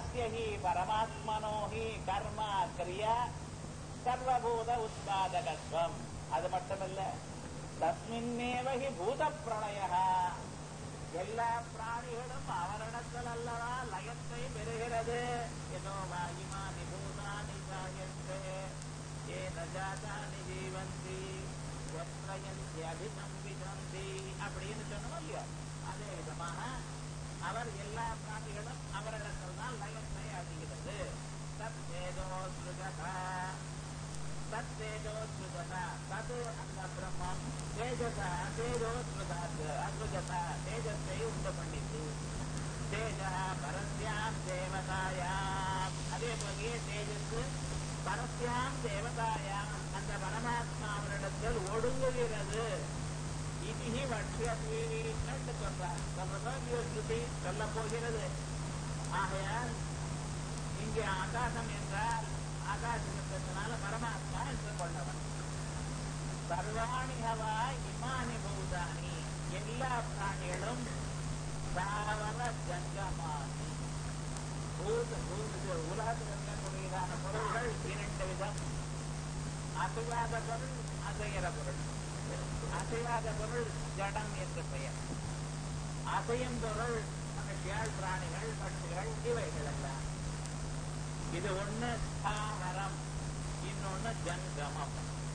தஸ்ய he பரமாத்மனோ he கர்ம கிரியா சர்வபூத உத்பாதகத்துவம் அது மட்டுமல்ல தஸ்மின்னேவ ஹி பூத பிரளய எல்லா பிராணிகளும் அவரிடத்தில் அல்லவா லயத்தை பெறுகிறது ஏதோ வாயுமானி பூதானி ஜாயந்தே ஏன ஜாதானி ஜீவந்தி எத்ரயந்தி அபிசம்பிதந்தி அப்படின்னு சொன்னோம் இல்லையா அதே விதமாக அவர் எல்லா பிராணிகளும் அவரிடத்தில் தான் லயத்தை அடைகிறது தத் ஏதோ சுஜகா தத் தேஜோ சுஜதா தது அந்த பிரம்மம் தேஜசா தேஜோ சுஜாத் அசுஜதா தேஜத்தை உண்டு பண்ணிட்டு தேஜ பரஸ்யாம் தேவதாயாம் அதே போலயே தேஜஸ் பரஸ்யாம் தேவதாயாம் அந்த பரமாத்மாவனிடத்தில் ஒடுங்குகிறது இதிகி வட்சியதி என்று சொல்றார் சொல்றதோ ஸ்ருதி சொல்ல போகிறது ஆகையால் இங்கே ஆகாசம் என்றால் ஆகாசத்தினால பரமாத்மா என்று கொள்ளவன் சர்வாணி ஹவா இமானி பூதானி எல்லா பிராணிகளும் தாவர ஜங்கமானி பூத பூத உலகத்தில் இருக்கக்கூடியதான பொருள்கள் இரண்டு விதம் அசையாத பொருள் அசைகிற பொருள் அசையாத பொருள் ஜடம் என்று பெயர் அசையும் பொருள் மனுஷியாள் பிராணிகள் பட்சிகள் இவைகள் எல்லாம் இது ஒண்ணு தாவரம் இன்னொன்னு ஜங்கமம்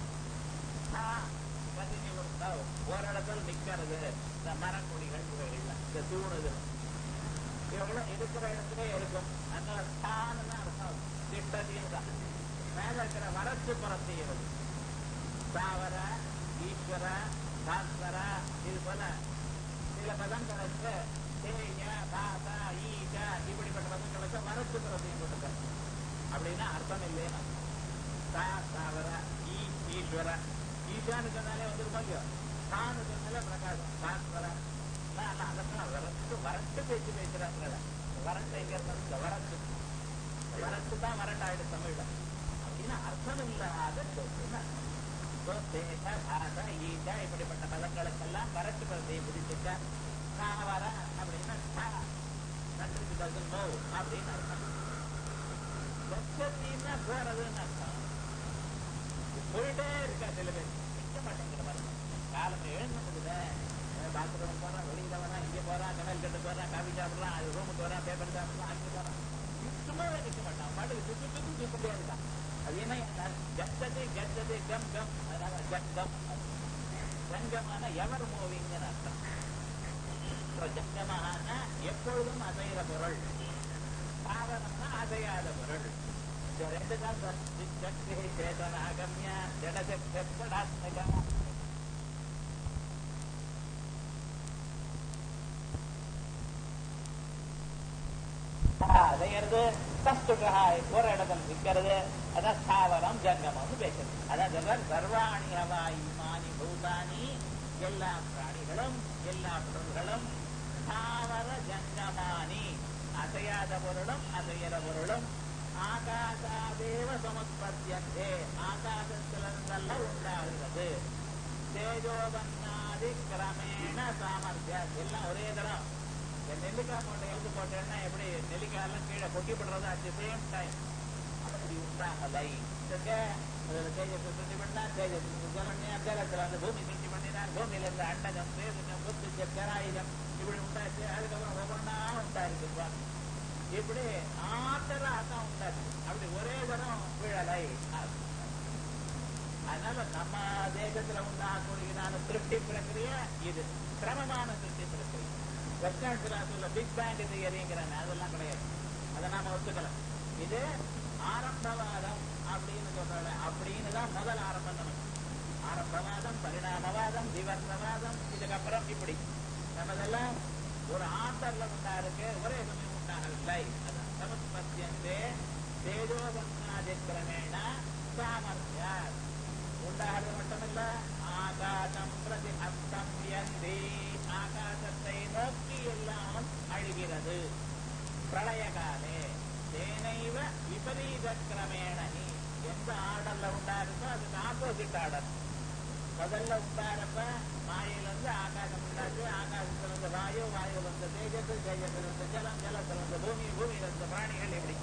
ஒரு இடத்துல நிக்கிறது இந்த மரக்கொடிகள் இவைகள் இந்த தூணுது இவங்களும் இருக்கிற இடத்துல இருக்கும் அதனால தான்னு அர்த்தம் திட்டத்தையும் தான் மேல இருக்கிற வரத்து புறத்தையிறது தாவர ஈஸ்வர பாஸ்வர இது போல சில பதங்களுக்கு தேய தாத ஈக இப்படிப்பட்ட பதங்களுக்கு வரத்து புறத்தையும் கொடுக்க அப்படின்னா அர்த்தம் இல்லையா தா தாவர ஈ ஈஸ்வர ஈசான்னு சொன்னாலே வந்துருமா இல்லையோ தான்னு சொன்னாலே பிரகாசம் பாஸ்வர அதெல்லாம் வரட்டு வரட்டு பேச்சு பேசுறாங்க வரட்டு எங்க இருந்தா வரட்டு வரட்டு தான் வரட்டாயிடு தமிழ்ல அப்படின்னா அர்த்தம் இல்லாத தேக பாத ஈக இப்படிப்பட்ட பதங்களுக்கெல்லாம் வரட்டு பதத்தை பிடிச்சிட்ட வர அப்படின்னா நன்றிக்கு பதில் நோ அப்படின்னு அர்த்தம் லட்சத்தின்னா போறதுன்னு அர்த்தம் போயிட்டே இருக்கா சில பேர் நிக்க மாட்டேங்கிற மாதிரி காலம் எழுந்துக்குதுல பாத்ரூம் போறான் வெளியில வரான் இங்க போறான் கனல் கட்டு போறான் காபி சாப்பிடலாம் அது ரூமுக்கு வரான் பேப்பர் சாப்பிடலாம் அங்கே போறான் சும்மாவே நிக்க மாட்டான் பாட்டுக்கு சுத்து சுத்து சுத்திட்டே இருக்கான் அது என்ன கத்தது கத்தது கம் கம் அதனால ஜங்கம் ஜங்கமான எவர் மூவிங்னு அர்த்தம் ஜங்கமான எப்பொழுதும் அசைகிற பொருள் சாதனம்னா அசையாத பொருள் இந்த ரெண்டு தான் சக்தி சேதன அகமிய ஜடசக்தாத்மக அதையறது கஸ்துகா ஒரு இடத்துல நிக்கிறது அதான் ஸ்தாவரம் ஜங்கமம்னு பேசுறது அதான் சொல்ற சர்வாணி ஹவாய் மானி பூதானி எல்லா பிராணிகளும் எல்லா பொருள்களும் ஸ்தாவர ஜங்கமானி அசையாத பொருளும் அசைகிற பொருளும் ஆகாசாதேவ சமுத்பத்தியந்தே ஆகாசத்திலிருந்தல்ல உண்டாகிறது தேஜோபன்னாதி கிரமேண சாமர்த்திய எல்லாம் ஒரே தரம் நெல்லிக்காய் போட்ட எழுத்து போட்டேன்னா எப்படி நெல்லிக்காய் எல்லாம் கீழே கொட்டிப்படுறது அட் தி சேம் டைம் அப்படி உண்டாகலை தேஜஸ் சுட்டி பண்ணா தேஜஸ் ஜலன்யா ஜலத்துல அந்த பூமி சுட்டி பண்ணினார் பூமியில இருந்து அண்டகம் பேசுகம் புத்து பெராயுதம் இப்படி உண்டாச்சு அதுக்கப்புறம் ஒவ்வொன்றா உண்டாயிருக்கு இப்படி ஆத்தரா தான் உண்டாச்சு அப்படி ஒரே தரம் விழலை அதனால நம்ம தேசத்துல உண்டாகக்கூடியதான திருஷ்டி பிரக்கிரியா இது கிரமமான திருஷ்டி பிரக்கிரியா வெஸ்டர்ன் பிலாசபில பிக் பேண்ட் இது எரியுங்கிறாங்க அதெல்லாம் கிடையாது அதை நாம ஒத்துக்கலாம் இது ஆரம்பவாதம் அப்படின்னு சொல்றாங்க அப்படின்னு தான் முதல் ஆரம்பம் நமக்கு ஆரம்பவாதம் பரிணாமவாதம் விவர்த்தவாதம் இதுக்கப்புறம் இப்படி நம்மதெல்லாம் ஒரு ஆண்டர்ல உண்டா இருக்கு ஒரே சமயம் உண்டாகவில்லை அதான் சமஸ்பத்தியந்தே தேஜோபன்னாதிக்கிரமேண சாமர்த்தியா உண்டாகிறது மட்டுமல்ல ஆகாசம் பிரதி அஸ்தம்பியந்தி ஆகாசத்தை நோக்கி எல்லாம் அழுகிறது பிரளய காலே தேனைவ விபரீத கிரமேணி எந்த ஆர்டர்ல உண்டாருக்கோ அதுக்கு ஆப்போசிட் ஆர்டர் முதல்ல உண்டாரப்ப மாயிலிருந்து ஆகாசம் உண்டாச்சு ஆகாசத்திலிருந்து வாயு வாயுல இருந்து தேஜஸ் தேஜத்துல இருந்து ஜலம் ஜலத்துல இருந்து பூமி பூமியில இருந்து பிராணிகள் இப்படி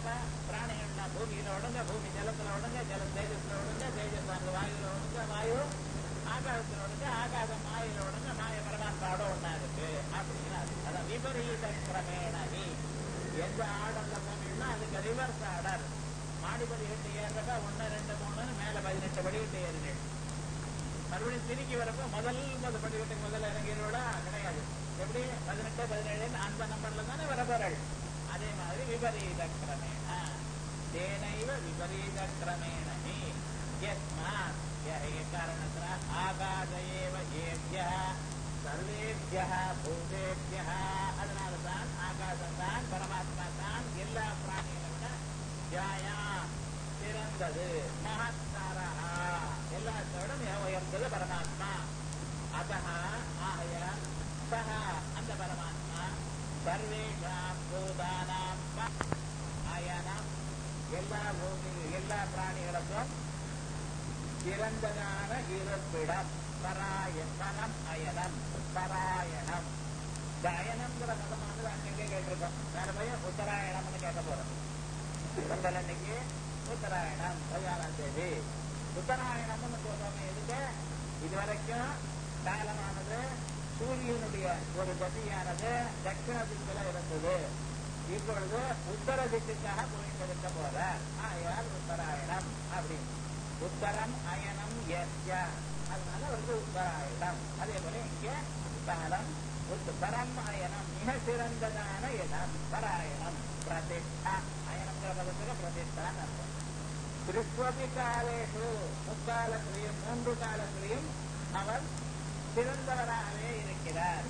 அப்ப பிராணிகள்னா பூமியில ஒடுங்க பூமி ஜலத்துல ஒடுங்க ஜலம் தேஜஸ்ல ஒடுங்க தேஜஸ் அந்த வாயுல ஒடுங்க வாயு ஆகாசத்துல ஒடுங்க ஆகாசம் மாயில ஒடுங்க மாய பரமாத்மாவோட ஒண்ணா இருக்கு அப்படின்னு அர்த்தம். அதான் விபரீத கிரமேண நீ எந்த ஆர்டர்ல போனீங்கன்னா அதுக்கு ரிவர்ஸ் ஆர்டர் மாடிப்படி எட்டு ஏறப்ப ஒன்னு ரெண்டு மூணுன்னு மேல பதினெட்டு படிக்கட்டு ஏறினேன் மறுபடியும் திருக்கி வரப்போ முதல் முத படிக்கட்டுக்கு முதல்ல இறங்கினோட கிடையாது எப்படி பதினெட்டு பதினேழு அந்த நம்பர்ல தானே வரப்போறாள் அதே மாதிரி விபரீத கிரமேண தேனைவ விபரீத கிரமேண நீ யஸ்மாத் காரணத்தின ஆகாத ஏவ ஏபிய சர்வேபிய பூதேபிய அதனால தான் ஆகாசம் தான் பரமாத்மா தான் எல்லா பிராணிகளை விட ஜாயா சிறந்தது மகத்தாரா எல்லாத்தோட மிக உயர்ந்தது பரமாத்மா அத்தः ஆய சக அந்த பரமாத்மா சர்வேஷாம் பூதானாம் ப- ஆயானாம் எல்லா பூமி எல்லா பிராணிகளுக்கும் சிறந்ததான இருப்பிடம் பராய பரம் அயனம் பராயணம் இந்த அயனம்ங்கிற பதமானது அங்கங்கே கேட்டிருக்கோம் வேற பையன் உத்தராயணம்னு கேட்க போறோம் பொங்கல் அன்னைக்கு உத்தராயணம் பதினாலாம் தேதி உத்தராயணம்னு சொல்றோமே எதுக்கு இதுவரைக்கும் காலமானது சூரியனுடைய ஒரு கதியானது தட்சிண திக்குல இருந்தது இப்பொழுது உத்தர திக்குக்காக போயிட்டு இருக்க போற ஆயால் உத்தராயணம் அப்படின்னு உத்தரம் அயனம் எஸ்ய அதனால அவருக்கு உத்தராயணம் அதே போல இங்க காலம் உத்தரம் அயனம் மிக சிறந்ததான இடம் பராயணம் பிரதிஷ்டா அயனங்கிற பதத்துக்கு பிரதிஷ்டான்னு அர்த்தம் திருஷ்வபி காலேஷு முக்காலத்திலையும் மூன்று காலத்திலையும் அவர் சிறந்தவராகவே இருக்கிறார்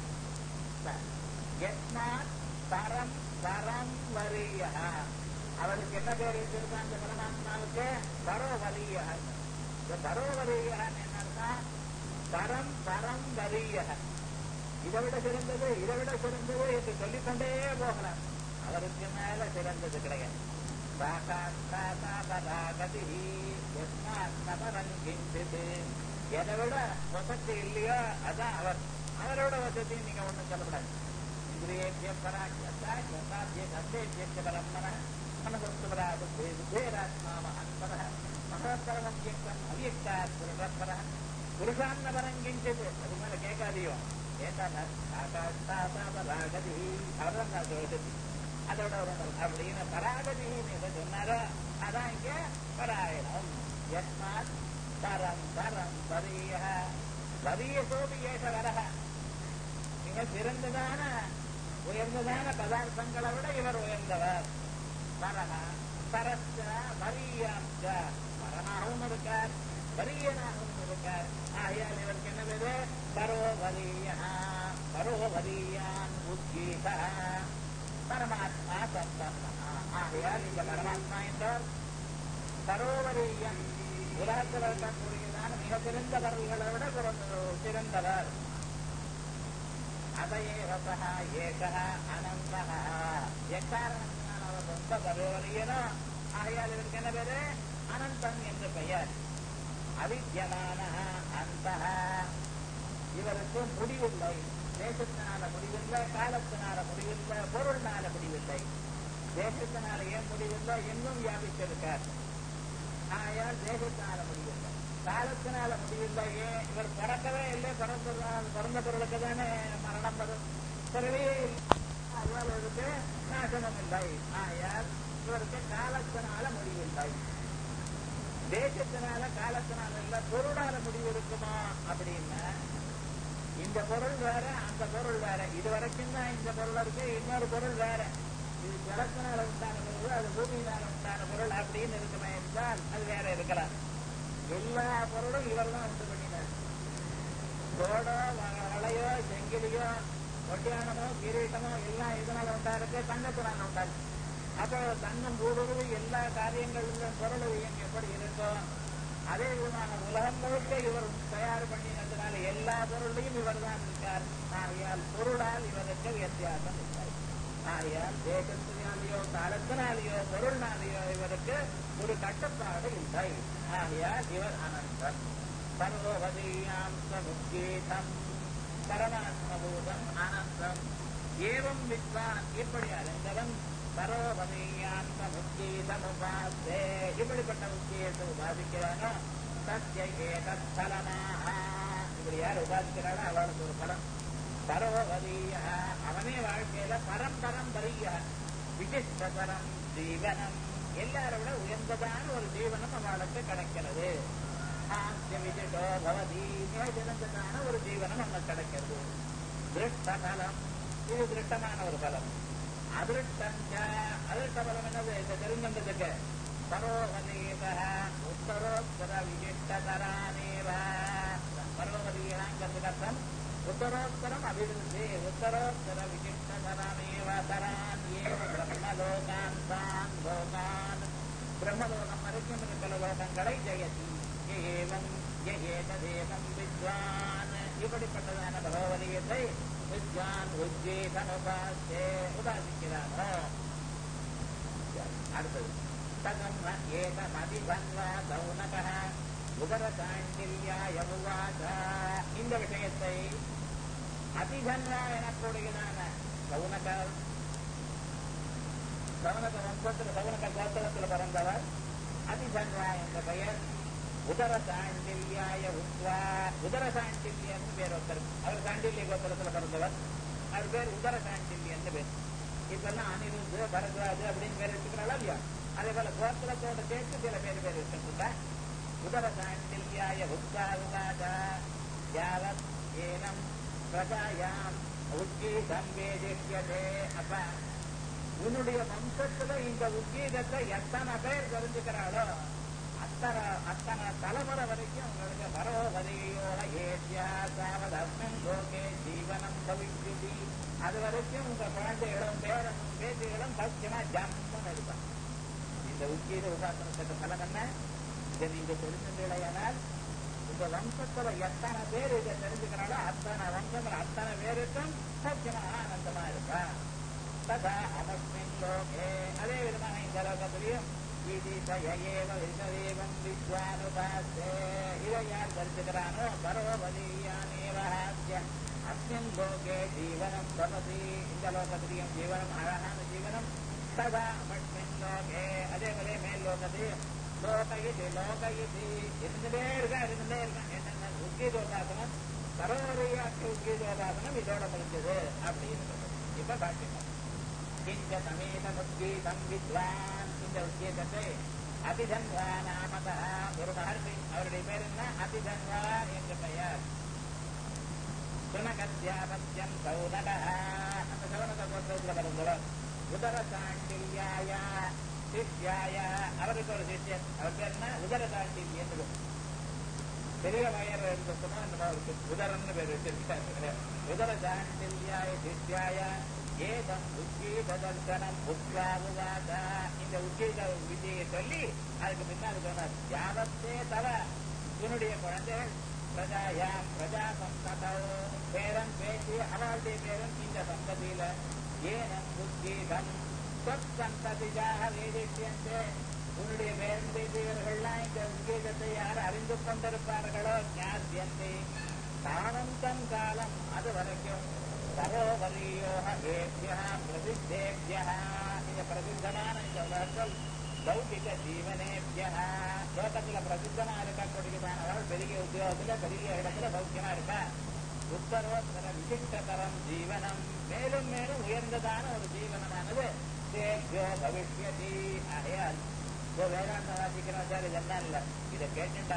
யஸ்மாத் பரம் பரம் வரிய அவருக்கு என்ன பேர் வச்சிருக்கா அந்த பரமாத்மாவுக்கு பரோவரிய இந்த பரோவரியன்னு என்னன்னா பரம் பரம் வரிய இதை விட சிறந்தது இதை விட சிறந்தது என்று சொல்லிக்கொண்டே போகலாம் அவருக்கு மேல சிறந்தது கிடையாது சாகாத்தாபராகதி யஸ்மாத்மபரம் கிஞ்சித் எதை விட வசதி இல்லையோ அதான் அவர் அவரோட வசதி நீங்க ஒண்ணும் சொல்லக்கூடாது இந்திரியேபிய பராக்கியத்தா யசாத்திய கந்தேபிய பரம்மன மனசஸ்துபராது புத்தேராத்மா மகன்பர மகோத்தரமம் வியக்தம் அவியக்தாத் புருஷப்பர புருஷான்னபரம் கிஞ்சித் அது மேல கேட்காதியோ கேட்டா சாகாத்தாபராகதி அவர்தான் நான் வசதி அதோட ஒரு அப்படின்னு பராகதின்னு எதை சொன்னாரோ அதான் இங்க பராயணம் யஸ்மாத் பரம் பரம் வரிய வரிய சோபி ஏஷ வரக மிக சிறந்ததான உயர்ந்ததான பதார்த்தங்களை விட இவர் உயர்ந்தவர் வரக பரஸ்த வரியாம்ச பரமாகவும் இருக்கார் வரியனாகவும் இருக்கார் ஆகையால் இவருக்கு என்ன பேரு பரோவரியா பரோவரியான் உத்கீதா பரமாத்மா சம்பன்னா ஆகையால் இந்த பரமாத்மா என்றால் சரோவரீயம் உலகத்தில் இருக்கக்கூடியதான மிக சிறந்தவர்களை விட பிறந்த- சிறந்தவர் அதையேவசா ஏகா அனந்தா எக்காரணத்தினால் அவர் ரொம்ப சரோவரியனோ ஆகையால் இதற்கு என்ன பேரு அனந்தன் என்று பெயர் அவித்தியமான அந்த இவருக்கு முடிவில்லை தேசத்தினால முடிவில்லை காலத்தினால முடிவில்லை பொருள்னால முடிவில்லை தேசத்தினால ஏன் முடிவில்லை எங்கும் வியாபிச்சிருக்கார் ஆயால் தேசத்தினால முடிவில்லை காலத்தினால முடிவில்லை ஏன் இவர் பிறக்கவே இல்லை பிறந்த பிறந்த பொருளுக்கு தானே மரணம் வரும் பிறவே அதனால இவருக்கு நாசனம் இல்லை ஆயால் இவருக்கு காலத்தினால முடிவில்லை தேசத்தினால காலத்தினால இல்ல பொருளால முடிவு இருக்குமா அப்படின்னா இந்த பொருள் வேற அந்த பொருள் வேற இது வரைக்கும் தான் இந்த பொருள் இருக்கு இன்னொரு பொருள் வேற இது ஜலத்தினால உண்டான பொருள் அது பூமியினால உண்டான பொருள் அப்படின்னு இருக்குமே என்றால் அது வேற இருக்கலாம் எல்லா பொருளும் இவர் தான் உண்டு பண்ணினார் தோடோ வ- வளையோ செங்கிலியோ ஒட்டியானமோ கிரீட்டமோ எல்லாம் இதனால உண்டா இருக்கு தங்கத்தினால உண்டா இருக்கு அப்போ தங்கம் ஊடுருவி எல்லா காரியங்களிலும் பொருள் இயங்க எப்படி இருக்கோ அதே விதமான உலகம் முழுக்க இவர் தயார் பண்ணினதுனால எல்லா பொருளையும் இவர் தான் இருக்கார் ஆகையால் பொருளால் இவருக்கு வித்தியாசம் இல்லை ஆகையால் தேசத்தினாலேயோ காலத்தினாலேயோ பொருள்னாலேயோ இவருக்கு ஒரு கட்டுப்பாடு இல்லை ஆகையால் இவர் அனந்தன் சர்வவதீயாம் சமுத்கீதம் பரமாத்மபூதம் அனந்தம் ஏவம் வித்வான் இப்படி அறிந்தவன் சரோவதீயாந்த முக்கிய உச்சீதமுபாசே இப்படிப்பட்ட உச்சீதத்தை உபாசிக்கிறானோ சத்ய ஏதத் பலமாக இப்படி யார் உபாசிக்கிறானோ அவளுக்கு ஒரு பலம் பரோவதீய அவனே வாழ்க்கையில பரம்பரம்பரிய விசிஷ்டதரம் ஜீவனம் எல்லாரை விட உயர்ந்ததான ஒரு ஜீவனம் அவளுக்கு கிடைக்கிறது ஆசிய விசிட்டோ பவதி மேஜனந்ததான ஒரு ஜீவனம் அவனுக்கு கிடைக்கிறது திருஷ்ட பலம் இது திருஷ்டமான ஒரு பலம் அதிருஷ்டஞ்ச அதிருஷ்ட பலம் என்னது இந்த தெரிஞ்சதுக்கு பரோவதீக உத்தரோத்தர விசிஷ்டதரானேவ பரோவதீகாங்கிறதுக்கு அர்த்தம் உத்தரோத்தரம் அபிவிருத்தி உத்தரோத்தர விசிஷ்டதரமேவ தரான் ஏவ பிரம்மலோகான் தான் லோகான் பிரம்மலோகம் வரைக்கும் இருக்கிற லோகங்களை ஜெயதி ஏவம் ஏததேவம் வித்வான் இப்படிப்பட்டதான பகவதீயத்தை வித்வான் உஜ்ஜீதனுபாசே உபாசிக்கிறானோ அடுத்தது தகம் ஏதமதிபன்வா கௌனக உதர சாண்டில்யாய உவாச இந்த விஷயத்தை அதிகன்வா எனக்கூடியதான கவுனகர் கவுனக வம்சத்தில் கவுனக கோத்திரத்தில் பிறந்தவர் அதிகன்வா என்ற பெயர் உதர சாண்டில்யாய உத்வா உதர சாண்டில்யன்னு பேர் ஒருத்தர் அவர் சாண்டில்ய கோத்திரத்தில் பிறந்தவர் அவர் பேர் உதர சாண்டில்யன்னு பேர் இப்பெல்லாம் அனிருத்து பரத்வாஜ் அப்படின்னு பேர் வச்சுக்கிறாளா இல்லையா அதே போல கோத்திரத்தோட சேர்த்து சில பேர் பேர் வச்சுருந்தா உதர சாண்டில்யாய உத்வாவுகாத யாவத் ஏனம் பிரஜாயாம் உத்கீதம் வேதிஷ்யதே அப்ப உன்னுடைய வம்சத்துல இந்த உத்கீதத்தை எத்தனை பேர் தெரிஞ்சுக்கிறாளோ அத்தனை அத்தனை தலைமுறை வரைக்கும் உங்களுக்கு பரோவதையோட ஏசியா சாவதர்மம் லோகே ஜீவனம் பவிஷ்யதி அது வரைக்கும் உங்க குழந்தைகளும் பேரனும் பேத்திகளும் சௌக்கியமா ஜம்முன்னு இருப்பான் இந்த உச்சீத உபாசனத்துக்கு பலம் என்ன இதை நீங்க தெரிஞ்சுடையானால் உங்க வம்சத்துல எத்தனை பேர் இதை தெரிஞ்சுக்கிறாளோ அத்தனை வம்சங்கள் அத்தனை பேருக்கும் சௌக்கியமா ஆனந்தமா இருப்பா ததா அமஸ்மின் லோகே அதே விதமாக இந்த லோகத்திலையும் விதேவம் வித்வானுபாசே இதை யார் தரிச்சுக்கிறானோ பரோபதீயானேவஹாஸ்ய அஸ்மின் லோகே ஜீவனம் பவதி இந்த லோகத்திலையும் ஜீவனம் அழகான ஜீவனம் ததா அமஸ்மின் லோகே அதே போல மேல் லோகத்தையும் லோகயிதி லோகயிதி இருந்துட்டே இருக்கா இருந்துட்டே இருக்கா என்னென்ன உத்கீதோபாசனம் பரோவரியாக்கு உத்கீதோபாசனம் இதோட முடிஞ்சது அப்படின்னு சொல்றது இப்ப பாக்கியம் கிஞ்ச சமேத உத்கீதம் வித்வான் இந்த உத்கீதத்தை அதிதன்வா நாமத ஒரு மகர்ஷி அவருடைய பேர் என்ன அதிதன்வா என்ற பெயர் சுனகத்யாபத்யம் சௌனக அந்த சௌனக கோத்திரத்தில் பிறந்தவர் உதர சாண்டில்யாய சிஷ்யாய அவருக்கு ஒரு சிஷ்யன் அவர் பேர் என்ன உதர சாண்டில்யன் பெரிய வயர் இருந்ததுன்னா இந்த அவருக்கு உதரன்னு பேர் வச்சிருக்காரு உதர சாண்டில்யாய சிஷ்யாய ஏதம் உத்கீத தர்சனம் உத்வாவுவாத இந்த உத்கீத விதியை சொல்லி அதுக்கு பின்னால் சொன்னார் யாவத்தே தவ உன்னுடைய குழந்தைகள் பிரஜாயாம் பிரஜா சந்ததோ பேரன் பேச்சு அவளுடைய பேரன் இந்த சந்ததியில ஏனம் உத்கீதம் சொற்சந்ததியாக வேதிஷ்யந்தே உன்னுடைய பேரன் பேசியவர்கள்லாம் இந்த உத்கீதத்தை யார் அறிந்து கொண்டிருப்பார்களோ ஞாத்தியந்தை தானந்தம் காலம் அது வரைக்கும் சரோவரியோக ஏபியா பிரசித்தேபியா இந்த பிரசித்தமான இந்த உலகத்தில் லௌகிக ஜீவனேபியா லோகத்துல பிரசித்தமா இருக்கக்கூடியதானவள் பெரிய உத்தியோகத்துல பெரிய இடத்துல சௌக்கியமா இருக்கா உத்தரோத்தர விசிஷ்டதரம் ஜீவனம் மேலும் மேலும் உயர்ந்ததான ஒரு ஜீவனமானது தேபியோ பவிஷ்யதி ஆகையால் இப்போ வேதாந்த வாசிக்கிறோம் சார் இதெல்லாம் இல்ல இதை கேட்டுட்டா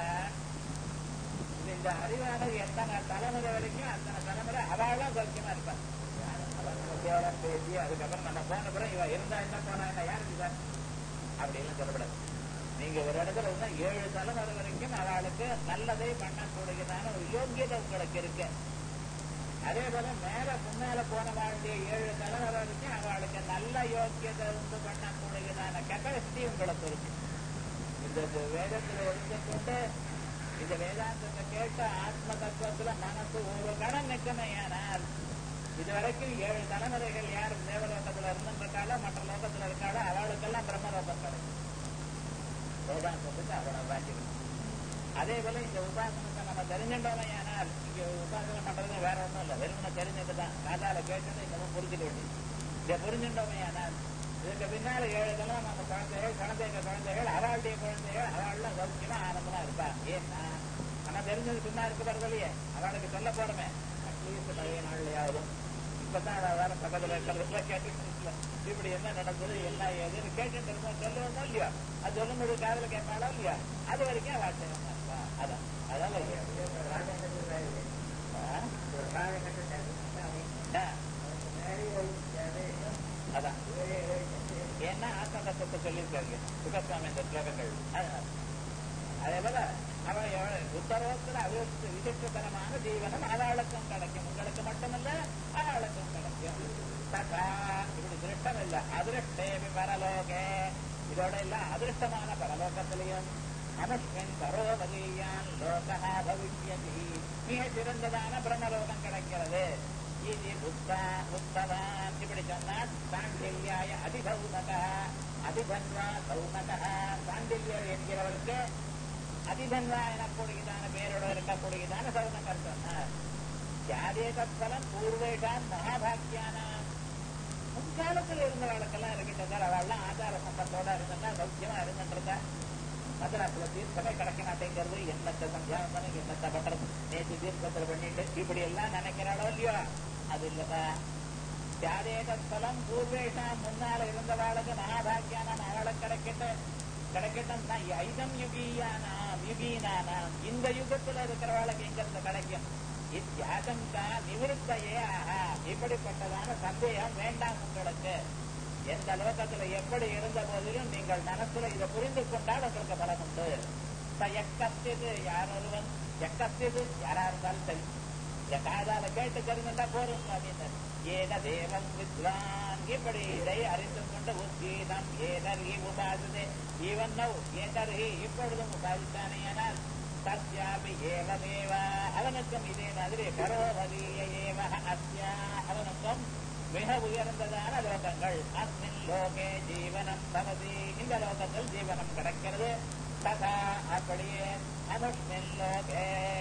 இந்த அறிவானது எத்தனை தலைமுறை வரைக்கும் அத்தனை தலைமுறை அவளும் சௌக்கியமா இருப்பார் கேவலம் பேசி அதுக்கப்புறம் நம்ம போன பிறகு இவ இருந்தா என்ன போனா என்ன யாருக்கு சார் அப்படி எல்லாம் சொல்லப்படாது நீங்க ஒரு இடத்துல இருந்தா ஏழு தலைமுறை வரைக்கும் அவளுக்கு நல்லதை பண்ணக்கூடியதான ஒரு யோக்கியதை உங்களுக்கு இருக்கு அதே போல மேல முன்னால போன வாழ்க்கைய ஏழு தலைமுறை வரைக்கும் அவளுக்கு நல்ல யோக்கியதை உண்டு பண்ணக்கூடியதான கெப்பாசிட்டி உங்களுக்கு இருக்கு இந்த வேதத்துல இருந்து கொண்டு இந்த வேதாந்தத்தை கேட்ட ஆத்ம தத்துவத்துல மனசு ஒரு கணம் நிற்கமையானால் இதுவரைக்கும் ஏழு தலைமுறைகள் யார் தேவலோகத்துல இருந்திருக்காளோ மற்ற லோகத்துல இருக்காளோ அவளுக்கெல்லாம் பிரம்மலோகம் கிடைக்கும் வேதாந்தத்துக்கு அவ்வளவு வாங்கிடும் அதே போல இந்த உபாசனத்தை நம்ம தெரிஞ்சிட்டோமையானால் இங்க உபாசனை பண்றது வேற ஒண்ணும் இல்ல வெறுமனை தெரிஞ்சது தான் காதால கேட்டது இன்னமும் புரிஞ்சுக்க வேண்டியது இதை புரிஞ்சுட்டோமையானால் இதுக்கு பின்னால ஏழு தலம் நம்ம குழந்தைகள் குழந்தைங்க குழந்தைகள் அவளுடைய குழந்தைகள் அவள்லாம் சௌக்கியமா ஆனந்தமா இருப்பா ஏன்னா ஆனா தெரிஞ்சது சும்மா இருக்க போறது இல்லையே அவளுக்கு சொல்ல போறமே அட்லீஸ்ட் பழைய நாள்லயாவது இப்பதான் நான் வேற பக்கத்துல இருக்கிறதுல கேட்டுட்டு இருக்கல இப்படி என்ன நடந்தது என்ன ஏதுன்னு கேட்டுட்டு இருந்தோம் சொல்லுவோமோ இல்லையா அது சொல்லும்போது காதல கேட்பாளோ இல்லையா அது வரைக்கும் அவள் செய்யமா இருப்பா அதான் அதான் அதான் ஏன்னா ஆத்ம தத்துவத்தை சொல்லியிருக்காரு சுகஸ்வாமி இந்த ஸ்லோகங்கள் அதே போல அவள் உத்தரவத்தில் அபிவிருத்தி விசிஷ்டதனமான ஜீவனம் அவளுக்கும் கிடைக்கும் உங்களுக்கு மட்டுமல்ல அவளுக்கும் கிடைக்கும் ததா இப்படி திருஷ்டம் இல்ல அதிருஷ்டேபி பரலோகே இதோட இல்ல அதிருஷ்டமான பரலோகத்திலையும் அனுஷ்மின் பரோபதீயான் லோகா பவிஷ்யதி மிக சிறந்ததான பிரம்மலோகம் கிடைக்கிறது இது புத்தா புத்தவான் இப்படி சொன்னால் சாண்டில்யாய அதிசௌனக அதிபன்வா சௌனக சாண்டில்யர் என்கிறவருக்கு அதிபன்வா எனக்கூடியதான பேரோட இருக்கக்கூடியதான சௌனகர் சொன்னார் யாரே தத்பலம் பூர்வேஷான் மகாபாக்கியான முன்காலத்தில் இருந்தவர்களுக்கெல்லாம் இருக்கின்ற அவள்லாம் ஆச்சார சம்பந்தோட இருந்துட்டா சௌக்கியமா இருந்துட்டு மதராசுல தீர்த்தமே கிடைக்க மாட்டேங்கிறது என்னத்தை சந்தியாவந்தனம் என்னத்தை பண்றது நேற்று தீர்த்தத்தில் பண்ணிட்டு இப்படி எல்லாம் நினைக்கிறாளோ இல்லையோ அது இல்லதா தியாதேதலம் பூர்வேஷாம் முன்னால இருந்தவாளுக்கு மகாபாக்கியானாம் அவளுக்கு கிடைக்கட்டு கிடைக்கட்டும் ஐதம் யுகீயானாம் யுகீனானாம் இந்த யுகத்துல இருக்கிறவாளுக்கு எங்க இருந்து கிடைக்கும் இத்தியாசங்கா நிவிருத்தையே ஆஹா இப்படிப்பட்டதான சந்தேகம் வேண்டாம் உங்களுக்கு எந்த லோகத்துல எப்படி இருந்த போதிலும் நீங்கள் மனசுல இதை புரிந்து கொண்டால் உங்களுக்கு பலம் உண்டு எக்கத்தியது யார் ஒருவன் எக்கத்தியது யாரா இருந்தாலும் சரி என் காதால கேட்டு தெரிஞ்சுட்டா போரும் அப்படின்னு ஏத தேவம் வித்வான் இப்படி இதை அறிந்து கொண்டு உத்தீதம் ஏதர்ஹி உபாசதே ஈவன் நவ் ஏதர்ஹி இப்பொழுதும் உபாதித்தானேயானால் தஸ்யாபி ஏவமேவா அவனுக்கும் இதே மாதிரி பரோபதீய ஏவ அஸ்யா அவனுக்கும் மிக உயர்ந்ததான லோகங்கள் அஸ்மின் லோகே ஜீவனம் பவதி இந்த லோகத்தில் ஜீவனம் கிடைக்கிறது ததா அப்படியே அனுஷ்மின் லோகே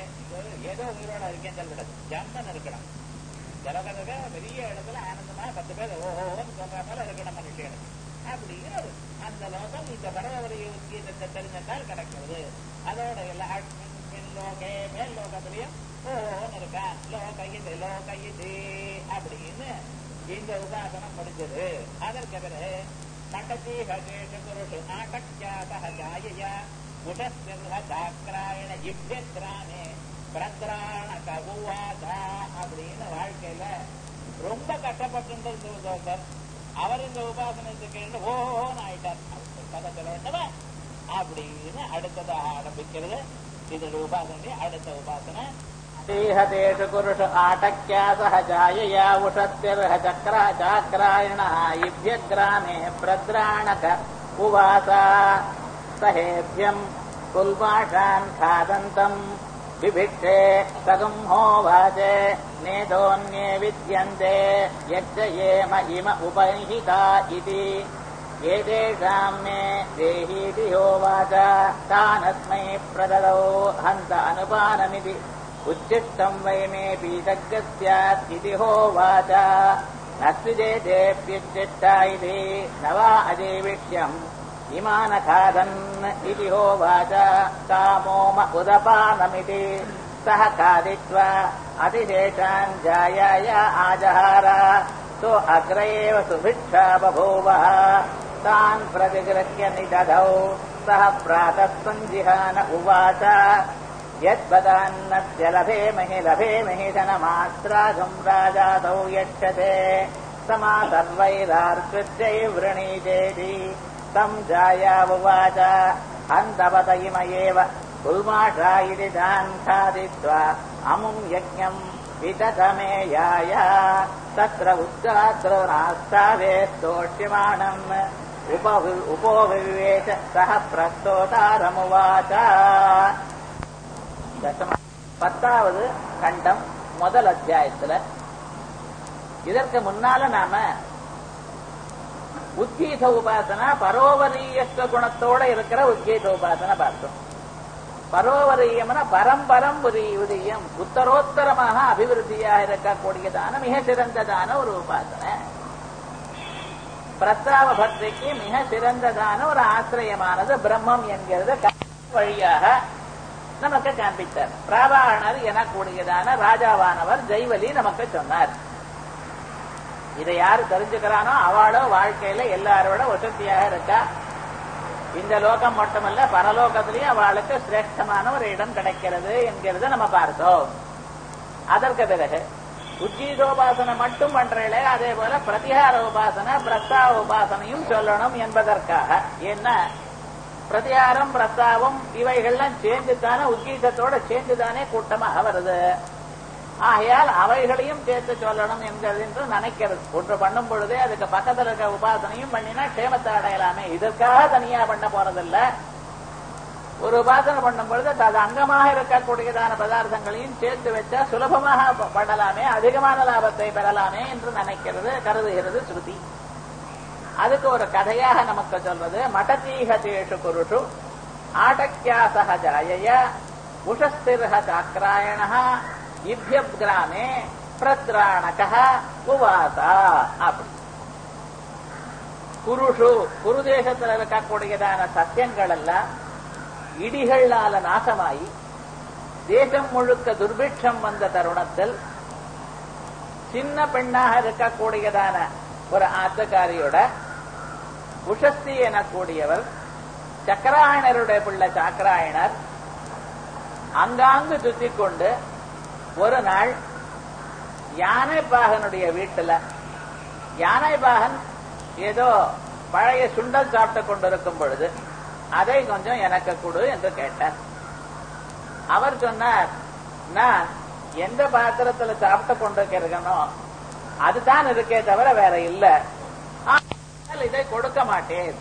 ஏதோ உயிரோட இருக்கேன் சொல்லிவிடுது ஜம்மன் இருக்கணும் ஜலகதக பெரிய இடத்துல ஆனந்தமா பத்து பேர் ஓஹோன்னு சொல்ற போல இருக்கணும் மனுஷனுக்கு அப்படிங்கிறது அந்த லோகம் இந்த பரவரிய கீதத்தை தெரிஞ்சால் கிடைக்கிறது அதோட இல்ல அஸ்மின் லோகே மேல் லோகத்திலையும் ஓஹோன்னு இருக்கா லோக இது லோக இது அப்படின்னு இந்த உபாசனம் முடிஞ்சது அதற்கு பிறகு மண்டதி ஹகேஷ புருஷ நாட்டக்யாத ஜாயயா உடஸ்திர்ஹ தாக்ராயண இவ்யத்ரானே பிரத்ராண கவுவாதா அப்படின்னு வாழ்க்கையில ரொம்ப கஷ்டப்பட்டு ஒருத்தர் அவர் இந்த உபாசனத்துக்கு ஓஹோன்னு ஆயிட்டார் பதத்தில் வேண்டவா அப்படின்னு அடுத்ததாக ஆரம்பிக்கிறது இதோட உபாசனை அடுத்த உபாசனை श्रीहतेषु पुरुष आटक्या सह जायया उषत्तिर्ह चक्र चाक्रायणः इभ्यग्रामे प्रद्राणक उवासा सहेभ्यम् कुल्माषान् खादन्तम् विभिक्षे सगुंहोवाचे नेदोऽन्ये विद्यन्ते यच्च येम इम उपनिहिता इति एतेषाम् मे देहीति होवाच तानस्मै प्रददौ हन्त अनुपानमिति उच्चिष्टम् वै मे पीतज्ञः स्यात् इति होवाच न स्विजेतेऽप्युच्चिष्टा इति न वा अजीविष्यम् इमानखादन् इति होवाच कामोम उदपानमिति सः खादित्वा अतिशेषान् जायाय आजहार सो अग्र एव सुभिक्षा बभूवः तान् प्रतिगृह्य निदधौ सः प्रातः सञ्जिहान उवाच यद्वदान्नस्य लभेमहि लभेमहि धनमात्राघम् राजादौ यक्षते समा सर्वैरार्कृत्यै वृणीजेति तम् जायावुवाच हन्तवत इम एव कुल्माषा इति तान् खादित्वा अमुम् यज्ञम् विततमेयाय तत्र उद्गात्रो स्तोष्यमाणम् उपोविवेश सः प्रस्तोतारमुवाच தசம பத்தாவது கண்டம் முதல் அத்தியாயத்துல இதற்கு முன்னால நாம உத்கீத உபாசனா பரோவரீயத்துவ குணத்தோட இருக்கிற உத்கீத உபாசனை பார்த்தோம் பரோவரீயம்னா பரம்பரம் உதயம் உத்தரோத்தரமாக அபிவிருத்தியாக இருக்கக்கூடியதான மிக சிறந்ததான ஒரு உபாசனை பிரஸ்தாவ பக்திக்கு மிக சிறந்ததான ஒரு ஆசிரியமானது பிரம்மம் என்கிறது வழியாக நமக்கு காண்பித்தார் பிராபாகணர் எனக்கூடியதான ராஜாவானவர் ஜெய்வலி நமக்கு சொன்னார் இதை யாரு தெரிஞ்சுக்கிறானோ அவளோ வாழ்க்கையில எல்லாரோட வசதியாக இருக்கா இந்த லோகம் மட்டுமல்ல பரலோகத்திலையும் அவளுக்கு சிரேஷ்டமான ஒரு இடம் கிடைக்கிறது என்கிறத நம்ம பார்த்தோம் அதற்கு பிறகு உஜ்ஜீதோபாசனை மட்டும் பண்றீங்களே அதே போல பிரதிகார உபாசனை பிரஸ்தாவ உபாசனையும் சொல்லணும் என்பதற்காக என்ன பிரதிகாரம் பிரஸ்தாவம் இவைகள்லாம் சேர்ந்துதானே உத்கீதத்தோட சேர்ந்துதானே கூட்டமாக வருது ஆகையால் அவைகளையும் சேர்த்து சொல்லணும் என்கிறது என்று நினைக்கிறது ஒன்று பண்ணும் பொழுதே அதுக்கு பக்கத்தில் இருக்க உபாசனையும் பண்ணினா க்ஷேமத்தை அடையலாமே இதற்காக தனியா பண்ண போறதில்ல ஒரு உபாசனை பண்ணும் பொழுது அது அங்கமாக இருக்கக்கூடியதான பதார்த்தங்களையும் சேர்த்து வச்சா சுலபமாக பண்ணலாமே அதிகமான லாபத்தை பெறலாமே என்று நினைக்கிறது கருதுகிறது ஸ்ருதி அதுக்கு ஒரு கதையாக நமக்கு சொல்வது மடதீகதேஷு குருஷு ஆட்டக்கியாசக ஜாயய உஷஸ்திர்ஹ சாக்ராயண இப்யப் கிராமே பிரத்ராணக உவாசா அப்படி குருஷு குரு தேசத்தில் இருக்கக்கூடியதான சத்தியங்கள் எல்லாம் இடிகளால நாசமாயி தேசம் முழுக்க துர்பிட்சம் வந்த தருணத்தில் சின்ன பெண்ணாக இருக்கக்கூடியதான ஒரு ஆத்தக்காரியோட உஷஸ்தி எனக்கூடியவர் சக்கராயணருடைய பிள்ளை சாக்கராயணர் அங்காங்கு சுத்தி கொண்டு ஒரு நாள் யானை பாகனுடைய வீட்டுல யானை பாகன் ஏதோ பழைய சுண்டல் சாப்பிட்டு கொண்டிருக்கும் பொழுது அதை கொஞ்சம் எனக்கு கொடு என்று கேட்டார் அவர் சொன்னார் நான் எந்த பாத்திரத்துல சாப்பிட்டு கொண்டிருக்கிறேனோ அதுதான் இருக்கே தவிர வேற இல்ல இதை கொடுக்க மாட்டேன்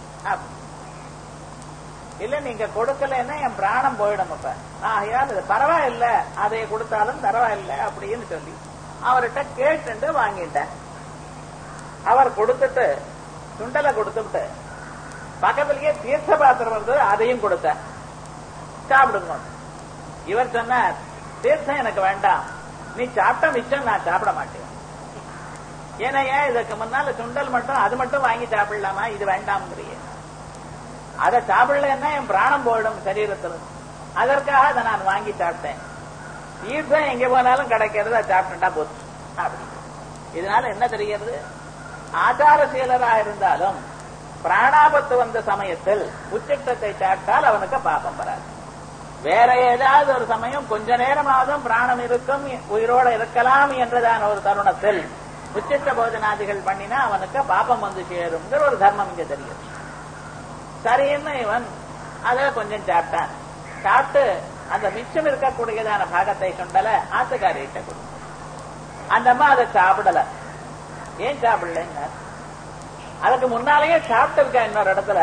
இல்ல நீங்க கொடுக்கலன்னா என் பிராணம் போயிடும் அப்ப ஆகையால் இது பரவாயில்ல அதை கொடுத்தாலும் பரவாயில்ல அப்படின்னு சொல்லி அவர்கிட்ட கேட்டு வாங்கிட்டேன் அவர் கொடுத்துட்டு சுண்டலை கொடுத்துட்டு பக்கத்திலேயே தீர்த்த பாத்திரம் இருந்தது அதையும் கொடுத்தேன் சாப்பிடுங்க இவர் சொன்னார் தீர்த்தம் எனக்கு வேண்டாம் நீ சாப்பிட்ட மிச்சம் நான் சாப்பிட மாட்டேன் ஏன்னா ஏன் இதுக்கு முன்னால சுண்டல் மட்டும் அது மட்டும் வாங்கி சாப்பிடலாமா இது வேண்டாம்ங்கிறிய அதை சாப்பிடலன்னா என் பிராணம் போயிடும் சரீரத்தில் அதற்காக அதை நான் வாங்கி சாப்பிட்டேன் தீர்த்தம் எங்க போனாலும் கிடைக்கிறது அதை சாப்பிட்டுட்டா போச்சு அப்படி இதனால என்ன தெரிகிறது ஆச்சாரசீலராக இருந்தாலும் பிராணாபத்து வந்த சமயத்தில் உச்சிட்டத்தை சாப்பிட்டால் அவனுக்கு பாபம் வராது வேற ஏதாவது ஒரு சமயம் கொஞ்ச நேரமாவதும் பிராணம் இருக்கும் உயிரோட இருக்கலாம் என்றதான ஒரு தருணத்தில் உச்சிட்ட போஜனாதிகள் பண்ணினா அவனுக்கு பாப்பம் வந்து சேருங்கிற ஒரு தர்மம் இங்க தெரியும் சரின்னு இவன் அதை கொஞ்சம் சாப்பிட்டான் சாப்பிட்டு அந்த மிச்சம் இருக்கக்கூடியதான பாகத்தை சொண்டல ஆத்துக்காரிட்ட கொடு அந்த அம்மா அதை சாப்பிடல ஏன் சாப்பிடலங்க அதுக்கு முன்னாலேயே சாப்பிட்டு இருக்கா இன்னொரு இடத்துல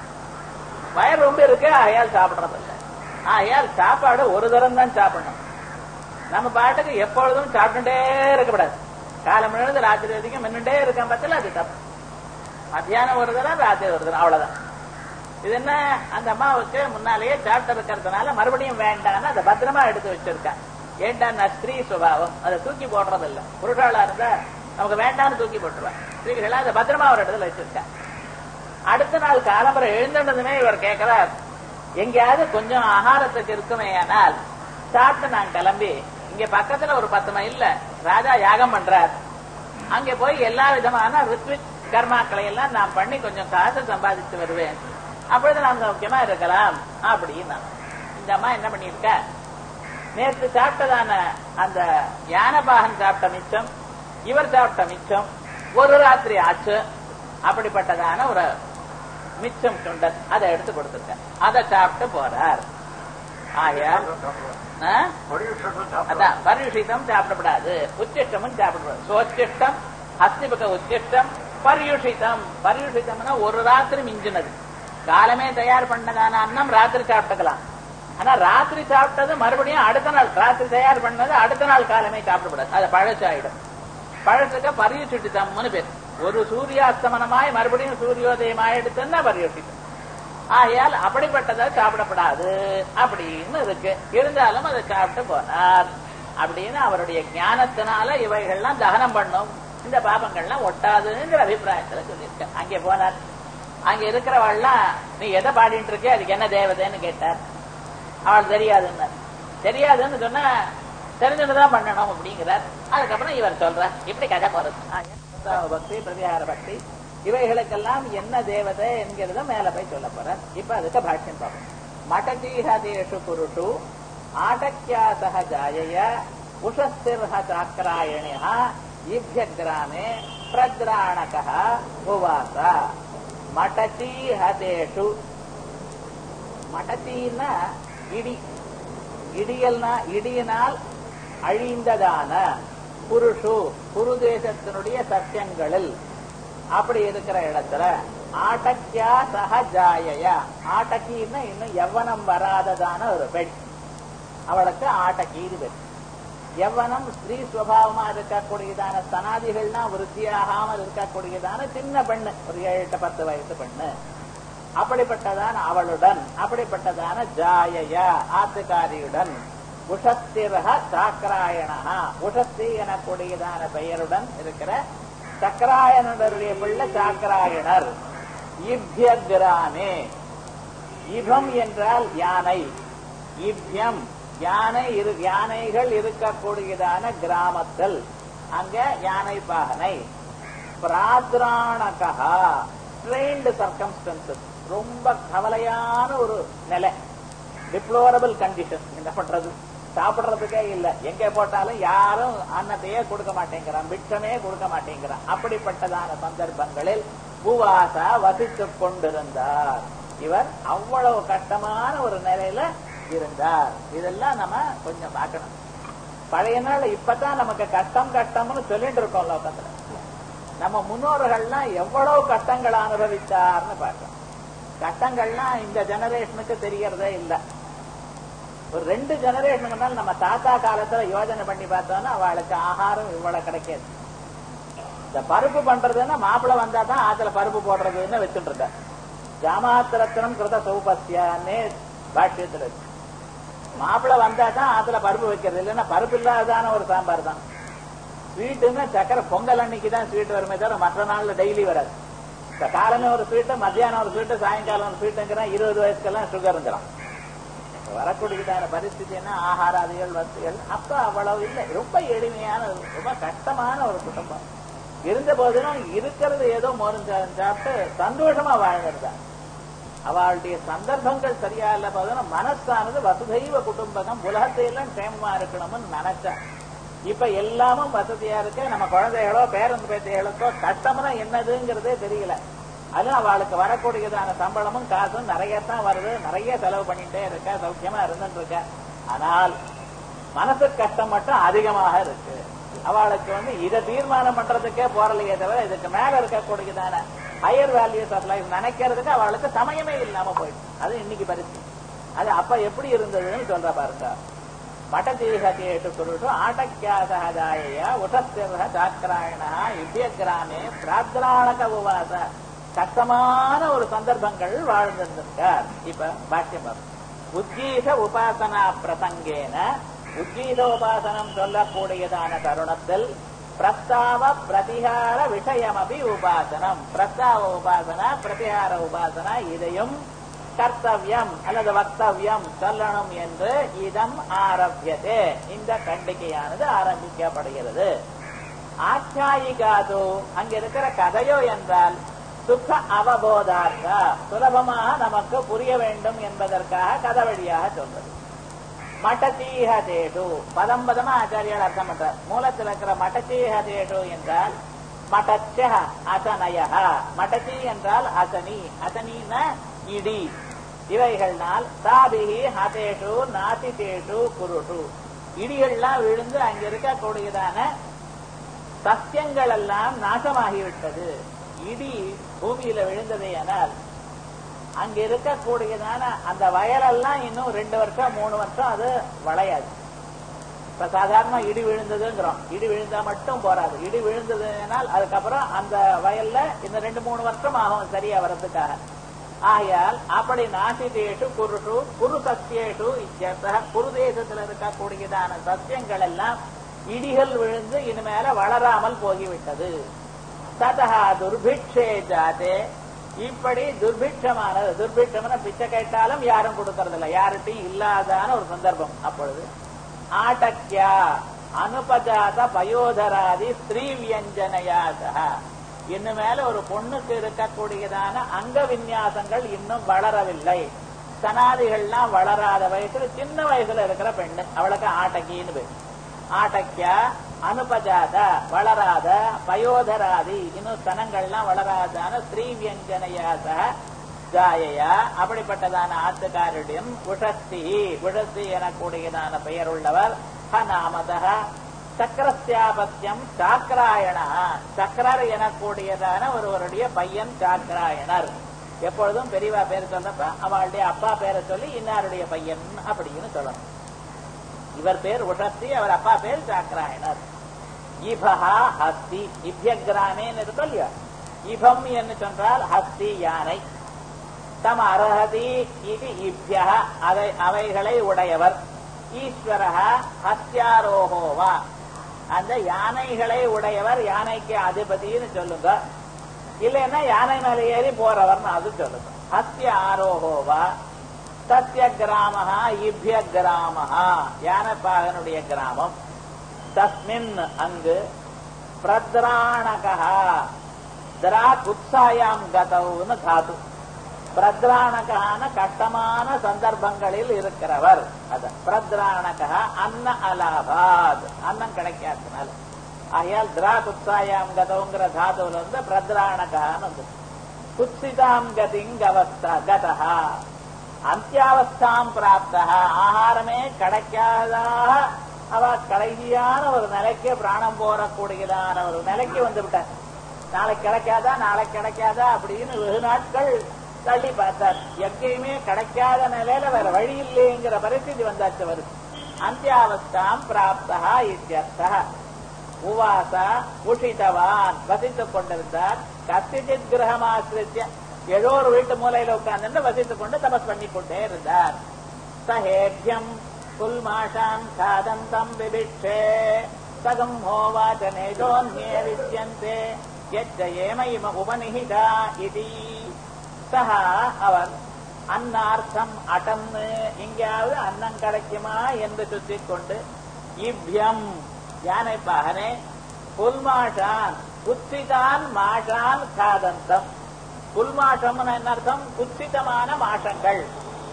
வயர் ரொம்ப இருக்கு ஆயால் சாப்பிடுறது இல்லை ஆயால் சாப்பாடு ஒரு தரம் தான் சாப்பிடணும் நம்ம பாட்டுக்கு எப்பொழுதும் சாப்பிட்டுட்டே இருக்கக்கூடாது காலம் எழுந்து ராத்திரி வரைக்கும் மின்னுட்டே இருக்கான் பத்தில அது தப்பு மத்தியானம் ஒரு தரம் ராத்திரி ஒரு தரம் அவ்வளவுதான் இது என்ன அந்த அம்மாவுக்கு முன்னாலேயே சாப்பிட்டு இருக்கிறதுனால மறுபடியும் வேண்டான்னு அதை பத்திரமா எடுத்து வச்சிருக்கா ஏண்டான்னா ஸ்திரீ சுபாவம் அதை தூக்கி போடுறது இல்ல புருஷாளா இருந்தா நமக்கு வேண்டாம்னு தூக்கி போட்டுருவேன் ஸ்திரீகளா அதை பத்திரமா ஒரு இடத்துல வச்சிருக்கா அடுத்த நாள் காலம்பரை எழுந்துட்டதுமே இவர் கேட்கிறார் எங்கேயாவது கொஞ்சம் ஆகாரத்துக்கு இருக்குமே ஆனால் சாப்பிட்டு நான் கிளம்பி இங்க பக்கத்துல ஒரு பத்து மைல்ல ராஜா யாகம் பண்றார் அங்க போய் எல்லா விதமான ரித்விக் கர்மாக்களை எல்லாம் நான் பண்ணி கொஞ்சம் காசு சம்பாதிச்சு வருவேன் அப்பொழுது நாம் முக்கியமா இருக்கலாம் அப்படின்னா இந்த அம்மா என்ன பண்ணிருக்க நேற்று சாப்பிட்டதான அந்த யானபாகன் சாப்பிட்ட மிச்சம் இவர் சாப்பிட்ட மிச்சம் ஒரு ராத்திரி ஆச்சு அப்படிப்பட்டதான ஒரு மிச்சம் சுண்டல் அதை எடுத்து கொடுத்துருக்க அதை சாப்பிட்டு போறார் ஆகையால் அதான் பரியுஷிதம் சாப்பிடப்படாது உச்சிஷ்டமும் சாப்பிடக்கூடாது சோச்சிஷ்டம் ஹஸ்திபக உச்சிஷ்டம் பரியுஷிதம் பரியுஷிதம்னா ஒரு ராத்திரி மிஞ்சினது காலமே தயார் பண்ணதான அன்னம் ராத்திரி சாப்பிட்டுக்கலாம் ஆனா ராத்திரி சாப்பிட்டது மறுபடியும் அடுத்த நாள் ராத்திரி தயார் பண்ணது அடுத்த நாள் காலமே சாப்பிடக்கூடாது அது பழசாயிடும் பழசுக்கு பரியுஷிதம்னு பேர் ஒரு சூரியாஸ்தமனமாய் மறுபடியும் சூரியோதயம் ஆயிடுச்சுன்னா பரியுஷிதம் ஆகையால் அப்படிப்பட்டதை சாப்பிடப்படாது அப்படின்னு இருக்கு இருந்தாலும் அதை சாப்பிட்டு போனார் அப்படின்னு அவருடைய ஞானத்தினால இவைகள்லாம் தகனம் பண்ணும் இந்த பாபங்கள்லாம் ஒட்டாதுங்கிற அபிப்பிராயத்துல சொல்லியிருக்க அங்கே போனார் அங்க இருக்கிறவள்லாம் நீ எதை பாடிட்டு இருக்க அதுக்கு என்ன தேவதைன்னு கேட்டார் அவள் தெரியாதுன்னு தெரியாதுன்னு சொன்னா தெரிஞ்சுட்டுதான் பண்ணணும் அப்படிங்கிறார் அதுக்கப்புறம் இவர் சொல்றார் இப்படி கதை போறது ஆக, பக்தி பிரதிகார பக்தி இவைகளுக்கெல்லாம் என்ன தேவதை என்கிறத மேல போய் சொல்ல போறார் இப்ப அதுக்கு பாஷ்யம் பார்ப்போம் மடஜீஹதேஷு புருஷு ஆடக்கியாசக ஜாயய உஷஸ்திர்ஹ சாக்கராயணியா இவ்ய கிராமே பிரத்ராணக உவாச மடஜீஹதேஷு மடத்தீன்னா இடி இடியல்னா இடியினால் அழிந்ததான புருஷு குரு தேசத்தினுடைய சத்தியங்களில் அப்படி இருக்கிற இடத்துல ஆட்டக்கியா சகஜாயய ஆட்டக்கின்னா இன்னும் எவ்வனம் வராததான ஒரு பெண் அவளுக்கு ஆட்டக்கீது பெண் எவ்வனம் ஸ்திரீ சுவாவமா இருக்கக்கூடியதான ஸ்தனாதிகள்னா விருத்தியாகாமல் இருக்கக்கூடியதான சின்ன பெண்ணு ஒரு ஏழு எட்டு பத்து வயசு பெண்ணு அப்படிப்பட்டதான அவளுடன் அப்படிப்பட்டதான ஜாயய ஆத்துக்காரியுடன் உஷஸ்திரக சாக்கராயணா உஷஸ்தி எனக்கூடியதான பெயருடன் இருக்கிற சக்கராயணருடைய பிள்ளை சாக்கராயணர் இவ்யகிராமே இபம் என்றால் யானை இவ்யம் யானை இரு யானைகள் இருக்கக்கூடியதான கிராமத்தில் அங்க யானை பாகனை பிராத்ராணகா ட்ரெயின்டு சர்க்கம்ஸ்டன்சஸ் ரொம்ப கவலையான ஒரு நிலை டிப்ளோரபிள் கண்டிஷன் என்ன பண்றது சாப்பிடுறதுக்கே இல்ல எங்க போட்டாலும் யாரும் அன்னத்தையே கொடுக்க மாட்டேங்கிறான் பிட்சமே கொடுக்க மாட்டேங்கிறான் அப்படிப்பட்டதான சந்தர்ப்பங்களில் பூவாசா வசித்துக் கொண்டிருந்தார் இவர் அவ்வளவு கஷ்டமான ஒரு நிலையில இருந்தார் இதெல்லாம் நம்ம கொஞ்சம் பார்க்கணும் பழைய நாள் இப்பதான் நமக்கு கஷ்டம் கஷ்டம்னு சொல்லிட்டு இருக்கோம் லோகத்துல நம்ம முன்னோர்கள்லாம் எவ்வளவு கஷ்டங்கள் அனுபவித்தார்னு பார்க்கணும் கஷ்டங்கள்லாம் இந்த ஜெனரேஷனுக்கு தெரியறதே இல்ல ஒரு ரெண்டு ஜெனரேஷனுக்கு மேல நம்ம தாத்தா காலத்துல யோஜனை பண்ணி பார்த்தோம்னா அவளுக்கு ஆகாரம் இவ்வளவு கிடைக்காது இந்த பருப்பு பண்றதுன்னா மாப்பிள்ளை வந்தா தான் ஆத்துல பருப்பு போடுறதுன்னு வச்சுட்டு இருக்க ஜாமாத்திரத்தினம் கிருத சௌபஸ்யான்னு பாஷ்யத்துல இருக்கு மாப்பிள்ளை வந்தா தான் ஆத்துல பருப்பு வைக்கிறது இல்லைன்னா பருப்பு இல்லாதான ஒரு சாம்பார் தான் ஸ்வீட்டுன்னா சக்கரை பொங்கல் அன்னைக்கு தான் ஸ்வீட் வருமே தவிர மற்ற நாள்ல டெய்லி வராது இப்ப காலமே ஒரு ஸ்வீட்டு மத்தியானம் ஒரு ஸ்வீட்டு சாயங்காலம் ஒரு ஸ்வீட்டுங்கிறான் இருபது வயசுக்கெல்லாம் சுகருங்கிறான் வரக்கூடியதான பரிஸ்திதினா ஆகாராதிகள் வசதிகள் அப்ப அவ்வளவு இல்லை ரொம்ப எளிமையான ரொம்ப கஷ்டமான ஒரு குடும்பம் இருந்த போதிலும் இருக்கிறது ஏதோ மோரும் சாப்பிட்டு சந்தோஷமா வாழ்கிறதா அவளுடைய சந்தர்ப்பங்கள் சரியா இல்ல போதுனா மனசானது வசுதைவ குடும்பகம் உலகத்தை எல்லாம் க்ஷேமமா இருக்கணும்னு நினைச்சா இப்ப எல்லாமும் வசதியா இருக்கு நம்ம குழந்தைகளோ பேரன் பேத்தைகளுக்கோ கஷ்டம்னா என்னதுங்கிறதே தெரியல அது அவளுக்கு வரக்கூடியதான சம்பளமும் காசும் நிறைய தான் வருது நிறைய செலவு பண்ணிட்டே இருக்க சௌக்கியமா இருந்துட்டு இருக்க ஆனால் மனசு கஷ்டம் மட்டும் அதிகமாக இருக்கு அவளுக்கு வந்து இதை தீர்மானம் பண்றதுக்கே போறலையே தவிர இதுக்கு மேல இருக்கக்கூடியதான ஹையர் வேல்யூஸ் ஆஃப் லைஃப் நினைக்கிறதுக்கு அவளுக்கு சமயமே இல்லாம போயிடுச்சு அது இன்னைக்கு பரிசு அது அப்ப எப்படி இருந்ததுன்னு சொல்ற பாருங்க மட்டதீகத்தேஷு குருஷு ஆட்டக்கியாசகாய உஷஸ்திர சாக்கராயண யுத்திய கிராமே பிராத்ராணக உவாச கஷ்டமான ஒரு சந்தர்ப்பங்கள் வாழ்ந்திருந்திருக்கார் இப்ப பாஷ்யம் வரும் உத்கீத உபாசனா பிரசங்கேன உத்கீத உபாசனம் சொல்லக்கூடியதான தருணத்தில் பிரஸ்தாவ பிரதிகார விஷயமபி உபாசனம் பிரஸ்தாவ உபாசனா பிரதிகார உபாசனா இதையும் கர்த்தவியம் அல்லது வக்தவியம் சொல்லணும் என்று இதம் ஆரம்பியதே இந்த கண்டிகையானது ஆரம்பிக்கப்படுகிறது ஆச்சாயிகாதோ அங்க இருக்கிற கதையோ என்றால் சுக அவபோதார்த்த சுலபமாக நமக்கு புரிய வேண்டும் என்பதற்காக கதை வழியாக சொல்றது மட்டதீகதேஷு பதம் பதமா ஆச்சாரியால் அர்த்தம் பண்றார் மூலத்தில் இருக்கிற மட்டதீகதேஷு என்றால் மட்டச்ச அசனய மட்டதி என்றால் அசனி அசனின இடி இவைகள்னால் சாபிகி ஹதேஷு நாசிதேஷு குருஷு இடிகள்லாம் விழுந்து அங்க இருக்கக்கூடியதான சத்தியங்கள் எல்லாம் நாசமாகிவிட்டது இடி பூமியில விழுந்ததே ஆனால் அங்க இருக்கக்கூடியதான அந்த வயலெல்லாம் இன்னும் ரெண்டு வருஷம் மூணு வருஷம் அது வளையாது இப்ப சாதாரண இடி விழுந்ததுங்கிறோம் இடி விழுந்தா மட்டும் போறாது இடி விழுந்ததுனால் அதுக்கப்புறம் அந்த வயல்ல இந்த ரெண்டு மூணு வருஷம் ஆகும் சரியா வர்றதுக்காக ஆகையால் அப்படி நாசிதேஷு குருஷு குரு சத்தியேஷு இத்தியர்த்தக குரு தேசத்தில் இருக்கக்கூடியதான சத்தியங்கள் எல்லாம் இடிகள் விழுந்து இனிமேல வளராமல் போகிவிட்டது ததா துர்பிக்ஷே ஜாதே இப்படி துர்பிக்ஷமானது துர்பிக்ஷம்னு பிச்சை கேட்டாலும் யாரும் கொடுக்கறதில்ல யார்கிட்டையும் இல்லாதான ஒரு சந்தர்ப்பம் அப்பொழுது ஆட்டக்கியா அனுபஜாத பயோதராதி ஸ்திரீ வியஞ்சனையாக இன்னும் மேல ஒரு பொண்ணுக்கு இருக்கக்கூடியதான அங்க விநியாசங்கள் இன்னும் வளரவில்லை சனாதிகள்லாம் வளராத வயசுல சின்ன வயசுல இருக்கிற பெண்ணு அவளுக்கு ஆட்டக்கின்னு பேர் ஆட்டக்கியா அனுபஜாத வளராத பயோதராதி இன்னும் ஸ்தனங்கள்லாம் வளராதான ஸ்ரீ வியஞ்சனையாக ஜாயையா அப்படிப்பட்டதான ஆத்துக்காரிடம் உஷஸ்தி உஷஸ்தி எனக்கூடியதான பெயர் உள்ளவர் ஹநாமதः சக்கரஸ்யாபத்தியம் சாக்கராயணா சக்கரர் எனக்கூடியதான ஒருவருடைய பையன் சாக்கராயணர் எப்பொழுதும் பெரியவா பேர் சொன்னப்ப அவளுடைய அப்பா பேரை சொல்லி இன்னாருடைய பையன் அப்படின்னு சொல்லணும் இவர் பேர் உஷஸ்தி அவர் அப்பா பேர் சாக்கராயணர் இபஹா ஹஸ்தி இபியகிராமேன்னு இருக்கு இல்லையா இபம் என்று சொன்னால் ஹஸ்தி யானை தம் அர்ஹதி இது இபிய அதை அவைகளை உடையவர் ஈஸ்வரஹ ஹஸ்யாரோகோவா அந்த யானைகளை உடையவர் யானைக்கு அதிபதினு சொல்லுங்க இல்லைன்னா யானை மேல ஏறி போறவர்னு அது சொல்லுங்க ஹஸ்ய ஆரோகோவா சத்திய கிராமஹா இபிய கிராமஹா யானைப்பாகனுடைய கிராமம் தஸ்மின் அங்கு பிரத்ராணகா திரா குத்சாயாம் கதவுன்னு தாத்து பிரத்ராணகான கஷ்டமான சந்தர்ப்பங்களில் இருக்கிறவர் அத பிரத்ராணகா அன்ன அலாபாத் அன்னம் கிடைக்காதனால ஆகையால் திரா குத்சாயாம் கதவுங்கிற தாதுல இருந்து பிரத்ராணகான்னு வந்து குத்சிதாம் கதிங்கவஸ்தா கதா அந்தியாவஸ்தாம் பிராப்தா ஆகாரமே கிடைக்காதாக அவ கடைசியான ஒரு நிலைக்கு பிராணம் போறக்கூடியதான ஒரு நிலைக்கு வந்து விட்டார் நாளைக்கு கிடைக்காதா நாளைக்கு கிடைக்காதா அப்படின்னு வெகு நாட்கள் தள்ளி பார்த்தார் எங்கேயுமே கிடைக்காத நிலையில வேற வழி இல்லைங்கிற பரிస్థితి வந்தாச்சு வருது அந்தியாவஸ்தாம் பிராப்தா இத்தியர்த்தா உவாச உஷிதவான் வசித்துக் கொண்டிருந்தார் கத்திஜித் கிரகம் ஆசிரித்திய ஏதோ ஒரு வீட்டு மூலையில உட்கார்ந்து வசித்துக் கொண்டு தபஸ் பண்ணி கொண்டே இருந்தார் சஹேபியம் குல்மாஷாம் சாதந்தம் விபிக்ஷே சகம் ஹோவாச்ச நேஜோன்யே வித்யந்தே யச்ச ஏம உபனிஹிதா இதி சஹா அவன் அன்னார்த்தம் அடன்னு எங்கேயாவது அன்னம் கிடைக்குமா என்று சுத்திக் கொண்டு இவ்யம் யானை பாகனே புல்மாஷான் குத்திதான் மாஷான் காதந்தம் புல்மாஷம்னு என்ன அர்த்தம் குத்திதமான மாஷங்கள்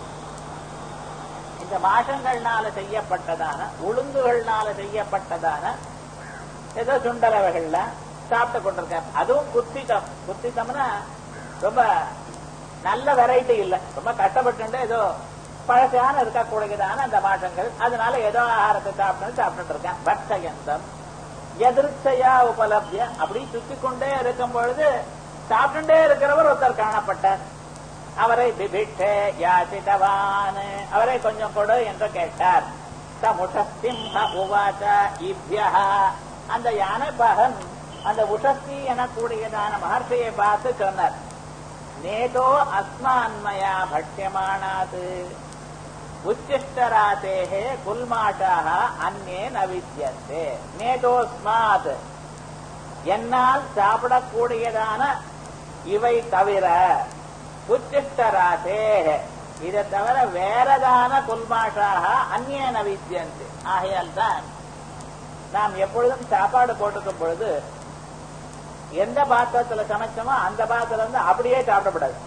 இந்த மாஷங்கள்னால செய்யப்பட்டதான உளுந்துகள்னால செய்யப்பட்டதான ஏதோ சுண்டலவைகள்ல சாப்பிட்டு கொண்டிருக்கார் அதுவும் குத்திதம் குத்திதம்னா ரொம்ப நல்ல வெரைட்டி இல்ல ரொம்ப கஷ்டப்பட்டு ஏதோ பழசான இருக்கக்கூடியதான அந்த மாற்றங்கள் அதனால ஏதோ ஆகாரத்தை சாப்பிட்டு சாப்பிட்டு இருக்கேன் பட்சயந்தம் எதிர்ச்சையா உபலப்திய அப்படி சுத்தி கொண்டே இருக்கும் பொழுது சாப்பிட்டுட்டே இருக்கிறவர் ஒருத்தர் காணப்பட்டார் அவரை பிபிட்டே யாசிதவான் அவரை கொஞ்சம் கொடு என்று கேட்டார் தமுஷஸ்திம்ஹ உவாச்ச இவ்யா அந்த யானை பகன் அந்த உஷஸ்தி எனக்கூடியதான மகர்ஷியை பார்த்து சொன்னார் நேதோ அஸ்மான்மயா பட்சியமானாது உச்சிஷ்டராதேகே குல்மாஷாக அந்நே நவித்தியந்தே நேதோஸ்மாத் என்னால் சாப்பிடக்கூடியதான இவை தவிர உச்சிஷ்டராதே இதை தவிர வேறதான குல்மாஷாக அந்நிய நவித்தியந்து ஆகையால் தான் நாம் எப்பொழுதும் சாப்பாடு போட்டுக்கும் பொழுது எந்த பாத்திரத்துல சமைச்சோமோ அந்த பாத்திரம் வந்து அப்படியே சாப்பிடக்கூடாது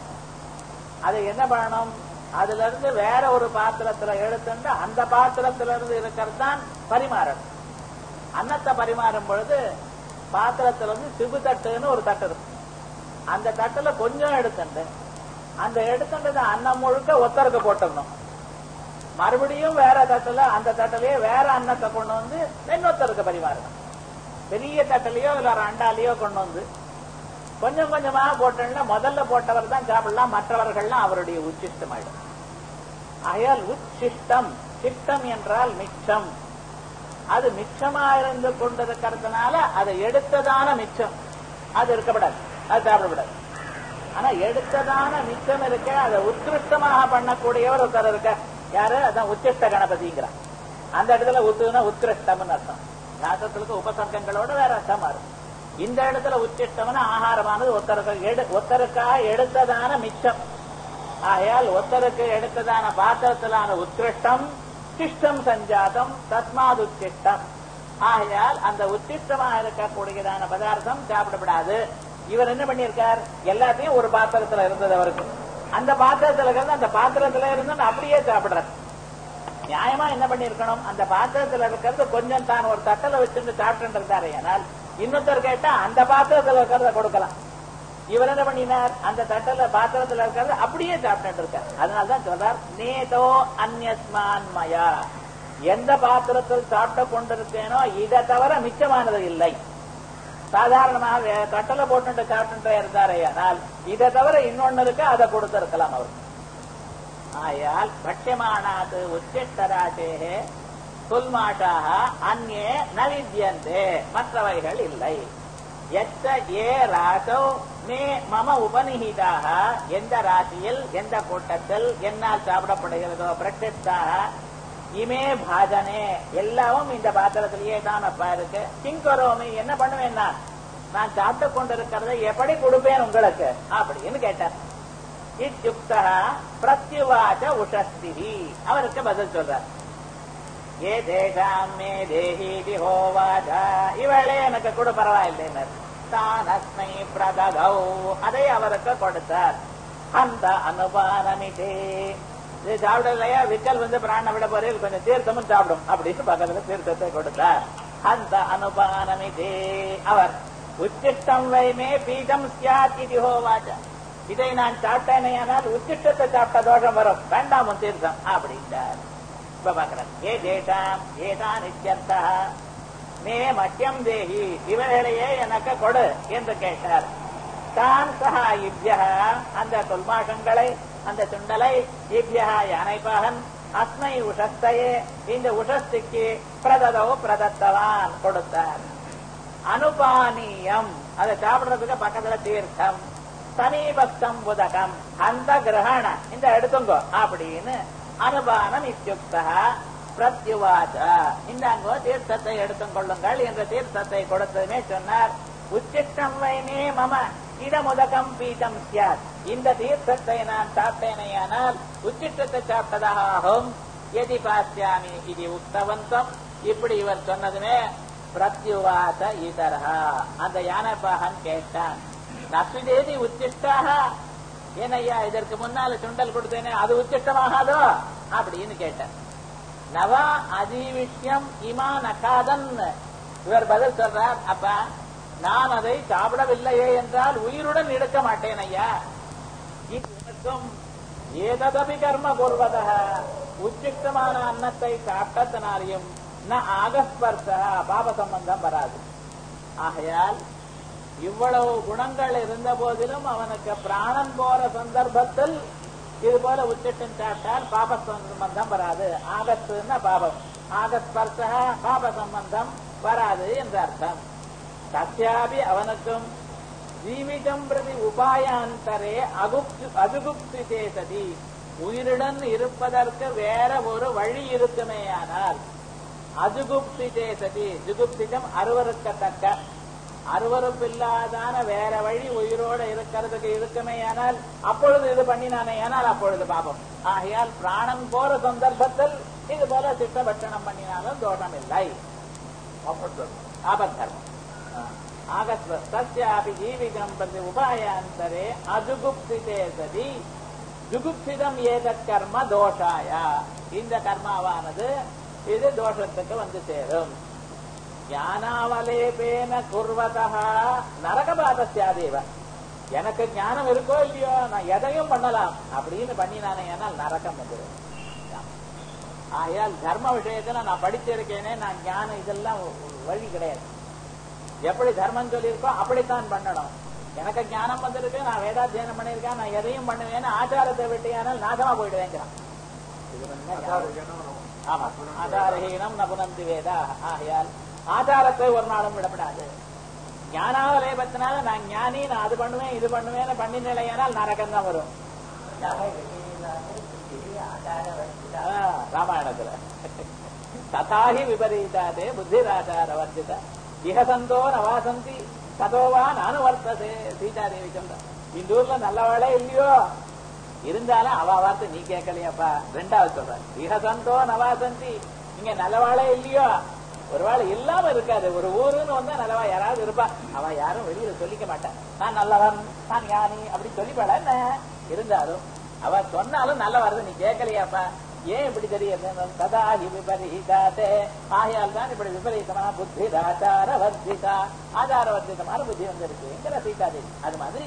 அது என்ன பண்ணணும் அதுல இருந்து வேற ஒரு பாத்திரத்துல எடுத்துட்டு அந்த பாத்திரத்துல இருந்து இருக்கிறது தான் பரிமாறணும் அன்னத்தை பரிமாறும் பொழுது பாத்திரத்துல இருந்து சிபு தட்டுன்னு ஒரு தட்டு இருக்கும் அந்த தட்டுல கொஞ்சம் எடுத்துட்டு அந்த எடுத்துட்டது அன்னம் முழுக்க ஒத்தருக்கு போட்டுக்கணும் மறுபடியும் வேற தட்டுல அந்த தட்டுலயே வேற அன்னத்தை கொண்டு வந்து இன்னொருத்தருக்கு பரிமாறணும் பெரிய தட்டிலையோ இல்ல ஒரு அண்டாலேயோ கொண்டு வந்து கொஞ்சம் கொஞ்சமா போட்டோம்னா முதல்ல போட்டவர் தான் சாப்பிடலாம் மற்றவர்கள்லாம் அவருடைய உச்சிஷ்டம் ஆயிடும் ஆகையால் உச்சிஷ்டம் சிஷ்டம் என்றால் மிச்சம் அது மிச்சமா இருந்து கொண்டிருக்கிறதுனால அதை எடுத்ததான மிச்சம் அது இருக்கப்படாது அது சாப்பிடப்படாது ஆனா எடுத்ததான மிச்சம் இருக்க அதை உத்கிருஷ்டமாக பண்ணக்கூடியவர் ஒருத்தர் இருக்க யாரு அதான் உச்சிஷ்ட கணபதிங்கிறார் அந்த இடத்துல உத்துனா உத்கிருஷ்டம்னு அர்த்தம் தாசத்துக்கு உபசர்க்கங்களோட வேற அர்த்தமா இருக்கும் இந்த இடத்துல உச்சிஷ்டம்னு ஆகாரமானது ஒருத்தருக்கு எடு ஒருத்தருக்காக எடுத்ததான மிச்சம் ஆகையால் ஒருத்தருக்கு எடுத்ததான பாத்திரத்திலான உத்கிருஷ்டம் சிஷ்டம் சஞ்சாதம் தஸ்மாத் உச்சிஷ்டம் ஆகையால் அந்த உச்சிஷ்டமாக இருக்கக்கூடியதான பதார்த்தம் சாப்பிடப்படாது இவர் என்ன பண்ணியிருக்கார் எல்லாத்தையும் ஒரு பாத்திரத்துல இருந்தது அவருக்கு அந்த பாத்திரத்துல இருந்து அந்த பாத்திரத்துல இருந்து அப்படியே சாப்பிடுறார் நியாயமா என்ன பண்ணிருக்கணும் அந்த பாத்திரத்துல இருக்கிறது கொஞ்சம் தான் ஒரு தட்டல வச்சுட்டு சாப்பிட்டு இருந்தாரு ஆனால் இன்னொருத்தர் கேட்டா அந்த பாத்திரத்துல இருக்கிறத கொடுக்கலாம் இவர் என்ன பண்ணினார் அந்த தட்டல பாத்திரத்துல இருக்கிறது அப்படியே சாப்பிட்டு இருக்கார் அதனாலதான் சொல்றார் நேதோ அந்யஸ்மான் மயா எந்த பாத்திரத்தில் சாப்பிட்டு கொண்டிருக்கேனோ இதை தவிர மிச்சமானது இல்லை சாதாரணமாக வே- தட்டல போட்டு சாப்பிட்டு இருந்தாரே ஆனால் இதை தவிர இன்னொன்னு இருக்கு அதை கொடுத்திருக்கலாம் அவர் ஆயால் பட்சியமானாத் உச்சிஷ்டராசேகே துல்மாஷாக அந்நே ந வித்யந்தே மற்றவைகள் இல்லை எச்ச ஏ ராசோ மே மம உபநிகிதாக எந்த ராசியில் எந்த கூட்டத்தில் என்னால் சாப்பிடப்படுகிறதோ பிரசித்தாக இமே பாஜனே எல்லாமும் இந்த பாத்திரத்திலேயே தான் அப்பா இருக்கு கிங்கரோமி என்ன பண்ணுவேன் நான் நான் சாப்பிட்டு கொண்டிருக்கிறதை எப்படி கொடுப்பேன் உங்களுக்கு அப்படின்னு கேட்டார் இத்யுக்தா பிரத்யுவாச்ச உஷஸ்திரி அவருக்கு பதில் சொல்றார் ஏ தேகாம் மே தேஹி ஹோவாச்ச இவளே எனக்கு கூட பரவாயில்லைனர் தான் அஸ்மை பிரதகௌ அதை அவருக்கு கொடுத்தார் அந்த அனுபானமிதே இது சாப்பிடலையா விக்கல் வந்து பிராண விட போறீங்க கொஞ்சம் தீர்த்தமும் சாப்பிடும் அப்படின்னு பக்கத்துல தீர்த்தத்தை கொடுத்தார் அந்த அனுபானமிதே அவர் உச்சிஷ்டம் வைமே பீடம் சியாத் இது ஹோவாச்ச இதை நான் சாப்பிட்டேனே ஆனால் உச்சிஷ்டத்தை சாப்பிட்ட தோஷம் வரும் வேண்டாம் உன் தீர்த்தம் அப்படின்றார் இப்ப பாக்குறேன் ஏ தேசாம் ஏதான் இத்தியர்த்தா மே மத்தியம் தேகி இவர்களையே எனக்கு கொடு என்று கேட்டார் தான் சஹா இவ்யா அந்த தொல்மாஷங்களை அந்த சுண்டலை இவ்யா யானைப்பாகன் அஸ்மை உஷஸ்தையே இந்த உஷஸ்திக்கு பிரததோ பிரதத்தவான் கொடுத்தார் அனுபானீயம் அதை சாப்பிடுறதுக்கு பக்கத்துல தீர்த்தம் சமீபஸ்தம் உதகம் அந்த கிரகண இந்த எடுத்துங்கோ அப்படின்னு அனுபானம் இத்தியுக்தா பிரத்யுவாச்ச இந்தாங்கோ தீர்த்தத்தை எடுத்துக் கொள்ளுங்கள் என்ற தீர்த்தத்தை கொடுத்ததுமே சொன்னார் உச்சிஷ்டம் வைமே மம இடமுதகம் பீதம் சியாத் இந்த தீர்த்தத்தை நான் சாப்பிட்டேனேயானால் உச்சிஷ்டத்தை சாப்பிட்டதாக ஆகும் எதி பாஸ்யாமி இது உக்தவந்தம் இப்படி இவர் சொன்னதுமே பிரத்யுவாச இதரா அந்த யானைப்பாகன் கேட்டான் நசுதேதி உச்சிஷ்டாக ஏனையா இதற்கு முன்னால சுண்டல் கொடுத்தேனே அது உச்சிஷ்டமாகாதோ அப்படின்னு கேட்டார் நவா அதிவிஷ்யம் இமா நகாதன் இவர் பதில் சொல்றார் அப்பா நான் அதை சாப்பிடவில்லையே என்றால் உயிருடன் எடுக்க மாட்டேன் ஐயா உனக்கும் ஏததபி கர்ம பூர்வத உச்சிஷ்டமான அன்னத்தை சாப்பிட்டதனாலையும் ந ஆகஸ்பர்ச பாப சம்பந்தம் வராது ஆகையால் இவ்வளவு குணங்கள் இருந்த போதிலும் அவனுக்கு பிராணன் போற சந்தர்ப்பத்தில் இது போல உச்சிட்டம் சாப்பிட்டால் பாப சம்பந்தம் வராது ஆகஸ்துன்னா பாபம் ஆகஸ்பர்ச பாப சம்பந்தம் வராது என்ற அர்த்தம் சத்யாபி அவனுக்கும் ஜீவிதம் பிரதி உபாயாந்தரே அகுப்து அஜுகுப்திதே சதி உயிருடன் இருப்பதற்கு வேற ஒரு வழி இருக்குமேயானால் அஜுகுப்திதே சதி ஜுகுப்திதம் அருவருக்கத்தக்க அருவருப்பில்லாதான வேற வழி உயிரோட இருக்கிறதுக்கு இருக்குமேயானால் அப்பொழுது இது பண்ணினானே ஆனால் அப்பொழுது பாபம் ஆகையால் பிராணம் போற சந்தர்ப்பத்தில் இது போல சித்தபட்சணம் பண்ணினாலும் தோஷம் இல்லை ஆபத்தர்மம் ஆகஸ்வ தஸ்யாபி ஜீவிதம் பிரதி உபாயாந்தரே அஜுகுப்திதே சதி ஜுகுப்சிதம் ஏதத் கர்ம தோஷாய இந்த கர்மாவானது இது தோஷத்துக்கு வந்து சேரும் ஞானாவலேபேன குர்வதா நரகபாதசியாதேவ எனக்கு ஞானம் இருக்கோ இல்லையோ நான் எதையும் பண்ணலாம் அப்படின்னு பண்ணினானே ஆனால் நரகம் வந்துடும் ஆகையால் தர்ம விஷயத்துல நான் படிச்சிருக்கேனே நான் ஞானம் இதெல்லாம் வழி கிடையாது எப்படி தர்மம் சொல்லியிருக்கோ அப்படித்தான் பண்ணணும் எனக்கு ஞானம் வந்திருக்கு நான் வேதாத்தியனம் பண்ணியிருக்கேன் நான் எதையும் பண்ணுவேன்னு ஆச்சாரத்தை விட்டியானால் நாசமா போயிடுவேங்கிறான் இது வந்து ஆமா ஆச்சாரஹீனம் நபுனந்தி வேதா ஆகையால் ஆச்சாரத்தை ஒரு நாளும் விடப்படாது ஞானாவலேபத்தினால நான் ஞானி நான் அது பண்ணுவேன் இது பண்ணுவேன் பண்ணி நிலையானால் நரகம் தான் வரும் ஆ, ராமாயணத்துல ததாஹி விபரீதாதே புத்திராச்சார வர்ஜித இஹசந்தோ நவாசந்தி சதோவா நானுவர்த்ததே சீதாதேவி சொல்ற இந்த ஊர்ல நல்லவாளே இல்லையோ இருந்தாலும் அவ வார்த்தை நீ கேட்கலையாப்பா ரெண்டாவது சொல்ற இஹசந்தோ நவாசந்தி இங்க நல்லவாளே இல்லையோ ஒரு வேளை இல்லாம இருக்காது ஒரு ஊருன்னு வந்தா நல்லவா யாராவது இருப்பா அவன் யாரும் வெளியில சொல்லிக்க மாட்டான் நான் நல்லவன் நான் ஞானி அப்படி சொல்லிப்பாள என்ன இருந்தாலும் அவ சொன்னாலும் நல்ல வருது நீ கேட்கலையாப்பா ஏன் இப்படி தெரியுது சதா ஹி விபரீதாதே ஆகையால் தான் இப்படி விபரீதமான புத்தி ஆச்சார வர்த்திதா ஆச்சார வர்த்திதமான புத்தி வந்திருக்குங்கிற சீதாதேவி அது மாதிரி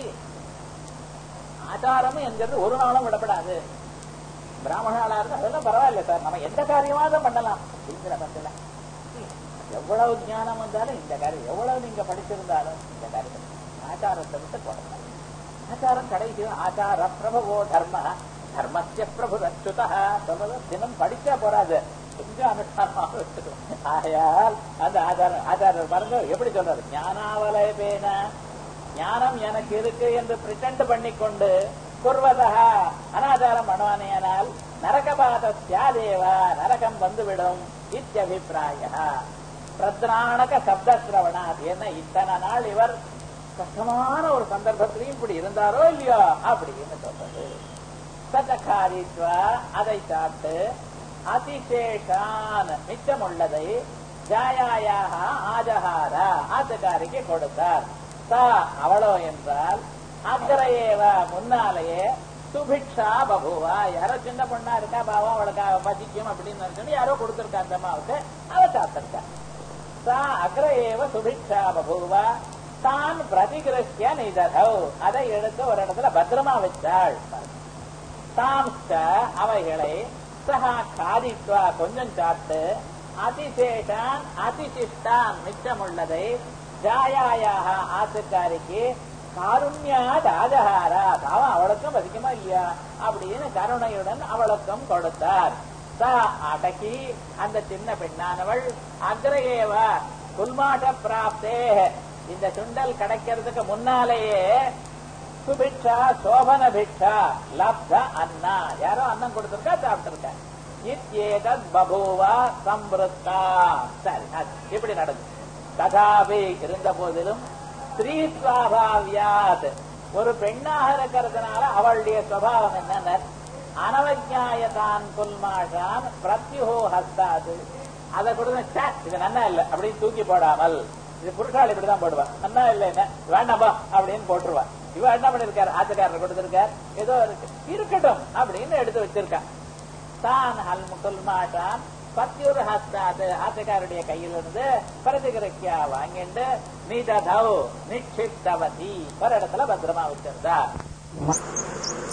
ஆச்சாரம் என்கிறது ஒரு நாளும் விடப்படாது பிராமணாளா இருந்தா அதெல்லாம் பரவாயில்ல சார் நம்ம எந்த காரியமாக பண்ணலாம் அப்படிங்கிற பட்சத்துல எவ்வளவு ஞானம் வந்தாலும் இந்த காரியம் எவ்வளவு நீங்க படிச்சிருந்தாலும் இந்த காரியம் ஆச்சாரத்தை விட்டு போடலாம் ஆச்சாரம் கடைசி ஆச்சார பிரபவோ தர்ம தர்மஸ்ய பிரபு அச்சுதா சொல்றது தினம் படிச்சா போறாது கொஞ்சம் அனுஷ்டானமாக இருக்கணும். ஆகையால் அந்த ஆச்சாரம் ஆச்சாரர் பாருங்க எப்படி சொல்றாரு ஞானாவலயபேன ஞானம் எனக்கு இருக்கு என்று பிரிட்டண்ட் பண்ணிக்கொண்டு குர்வதா அனாச்சாரம் பண்ணுவானேயானால் நரகபாத சியாதேவா நரகம் வந்துவிடும் இத்தியபிப்பிராய பிரத்ராணக சப்தசிரவணா என்ன இத்தனை நாள் இவர் கஷ்டமான ஒரு சந்தர்ப்பத்திலையும் இப்படி இருந்தாரோ இல்லையோ அப்படின்னு சொல்றது சதகாரித்வா அதை சாப்பிட்டு அதிசேஷான் மிச்சமுள்ளதை ஜாயாயாக ஆஜகார ஆத்துக்காரிக்கு கொடுத்தார் சா அவளோ என்றால் அக்கறையேவ முன்னாலேயே சுபிக்ஷா பபுவா யாரோ சின்ன பொண்ணா இருக்கா பாவா அவளுக்கு பசிக்கும் அப்படின்னு சொல்லி யாரோ கொடுத்திருக்கா அந்த அம்மாவுக்கு அவ சாப்பிட்டிருக்கா சா அக்ரேவ சுபிக்ஷா பபூவா தான் பிரதிகிருஷ்ய நிததௌ அதை எடுத்து ஒரு இடத்துல பத்திரமா வச்சாள் தாம்ச அவைகளை சஹா காதித்வா கொஞ்சம் சாப்பிட்டு அதிசேஷான் அதிசிஷ்டான் மிச்சமுள்ளதை ஜாயாயாக ஆத்துக்காரிக்கு காருண்யா ராஜஹாரா அவன் அவளுக்கும் வசிக்குமா இல்லையா அப்படின்னு கருணையுடன் அவளுக்கும் கொடுத்தார் சா அடக்கி அந்த சின்ன பெண்ணானவள் அக்ரேவ குல்மாட்ட பிராப்தே இந்த சுண்டல் கிடைக்கிறதுக்கு முன்னாலேயே சுபிக்ஷா சோபன பிக்ஷா லப்த அண்ணா யாரோ அன்னம் கொடுத்திருக்கா சாப்பிட்டிருக்கா இத்யேதத் பபூவா சம்பிருத்தா சரி அது இப்படி நடந்து ததாபி இருந்த போதிலும் ஸ்ரீ சுவாபாவியாத் ஒரு பெண்ணாக இருக்கிறதுனால அவளுடைய சுவாவம் என்னன்னு அனவஜாயதான் குல்மாஷான் பிரத்யுஹோ ஹஸ்தாது அதை கொடுத்து இது நன்னா இல்ல அப்படின்னு தூக்கி போடாமல் இது புருஷால் இப்படிதான் போடுவா நன்னா இல்ல என்ன வேண்டாம்பா அப்படின்னு போட்டுருவா இவ என்ன பண்ணிருக்காரு ஆத்துக்காரர் கொடுத்திருக்கார் ஏதோ இருக்கு இருக்கட்டும் அப்படின்னு எடுத்து வச்சிருக்கா தான் ஹல் முகுல்மாட்டான் பத்தியூர் ஹஸ்தாது ஆத்துக்காருடைய கையிலிருந்து பிரதிகிரக்கியா வாங்கிட்டு நீததௌ நிக்ஷிப்தவதி ஒரு இடத்துல பத்திரமா வச்சிருந்தா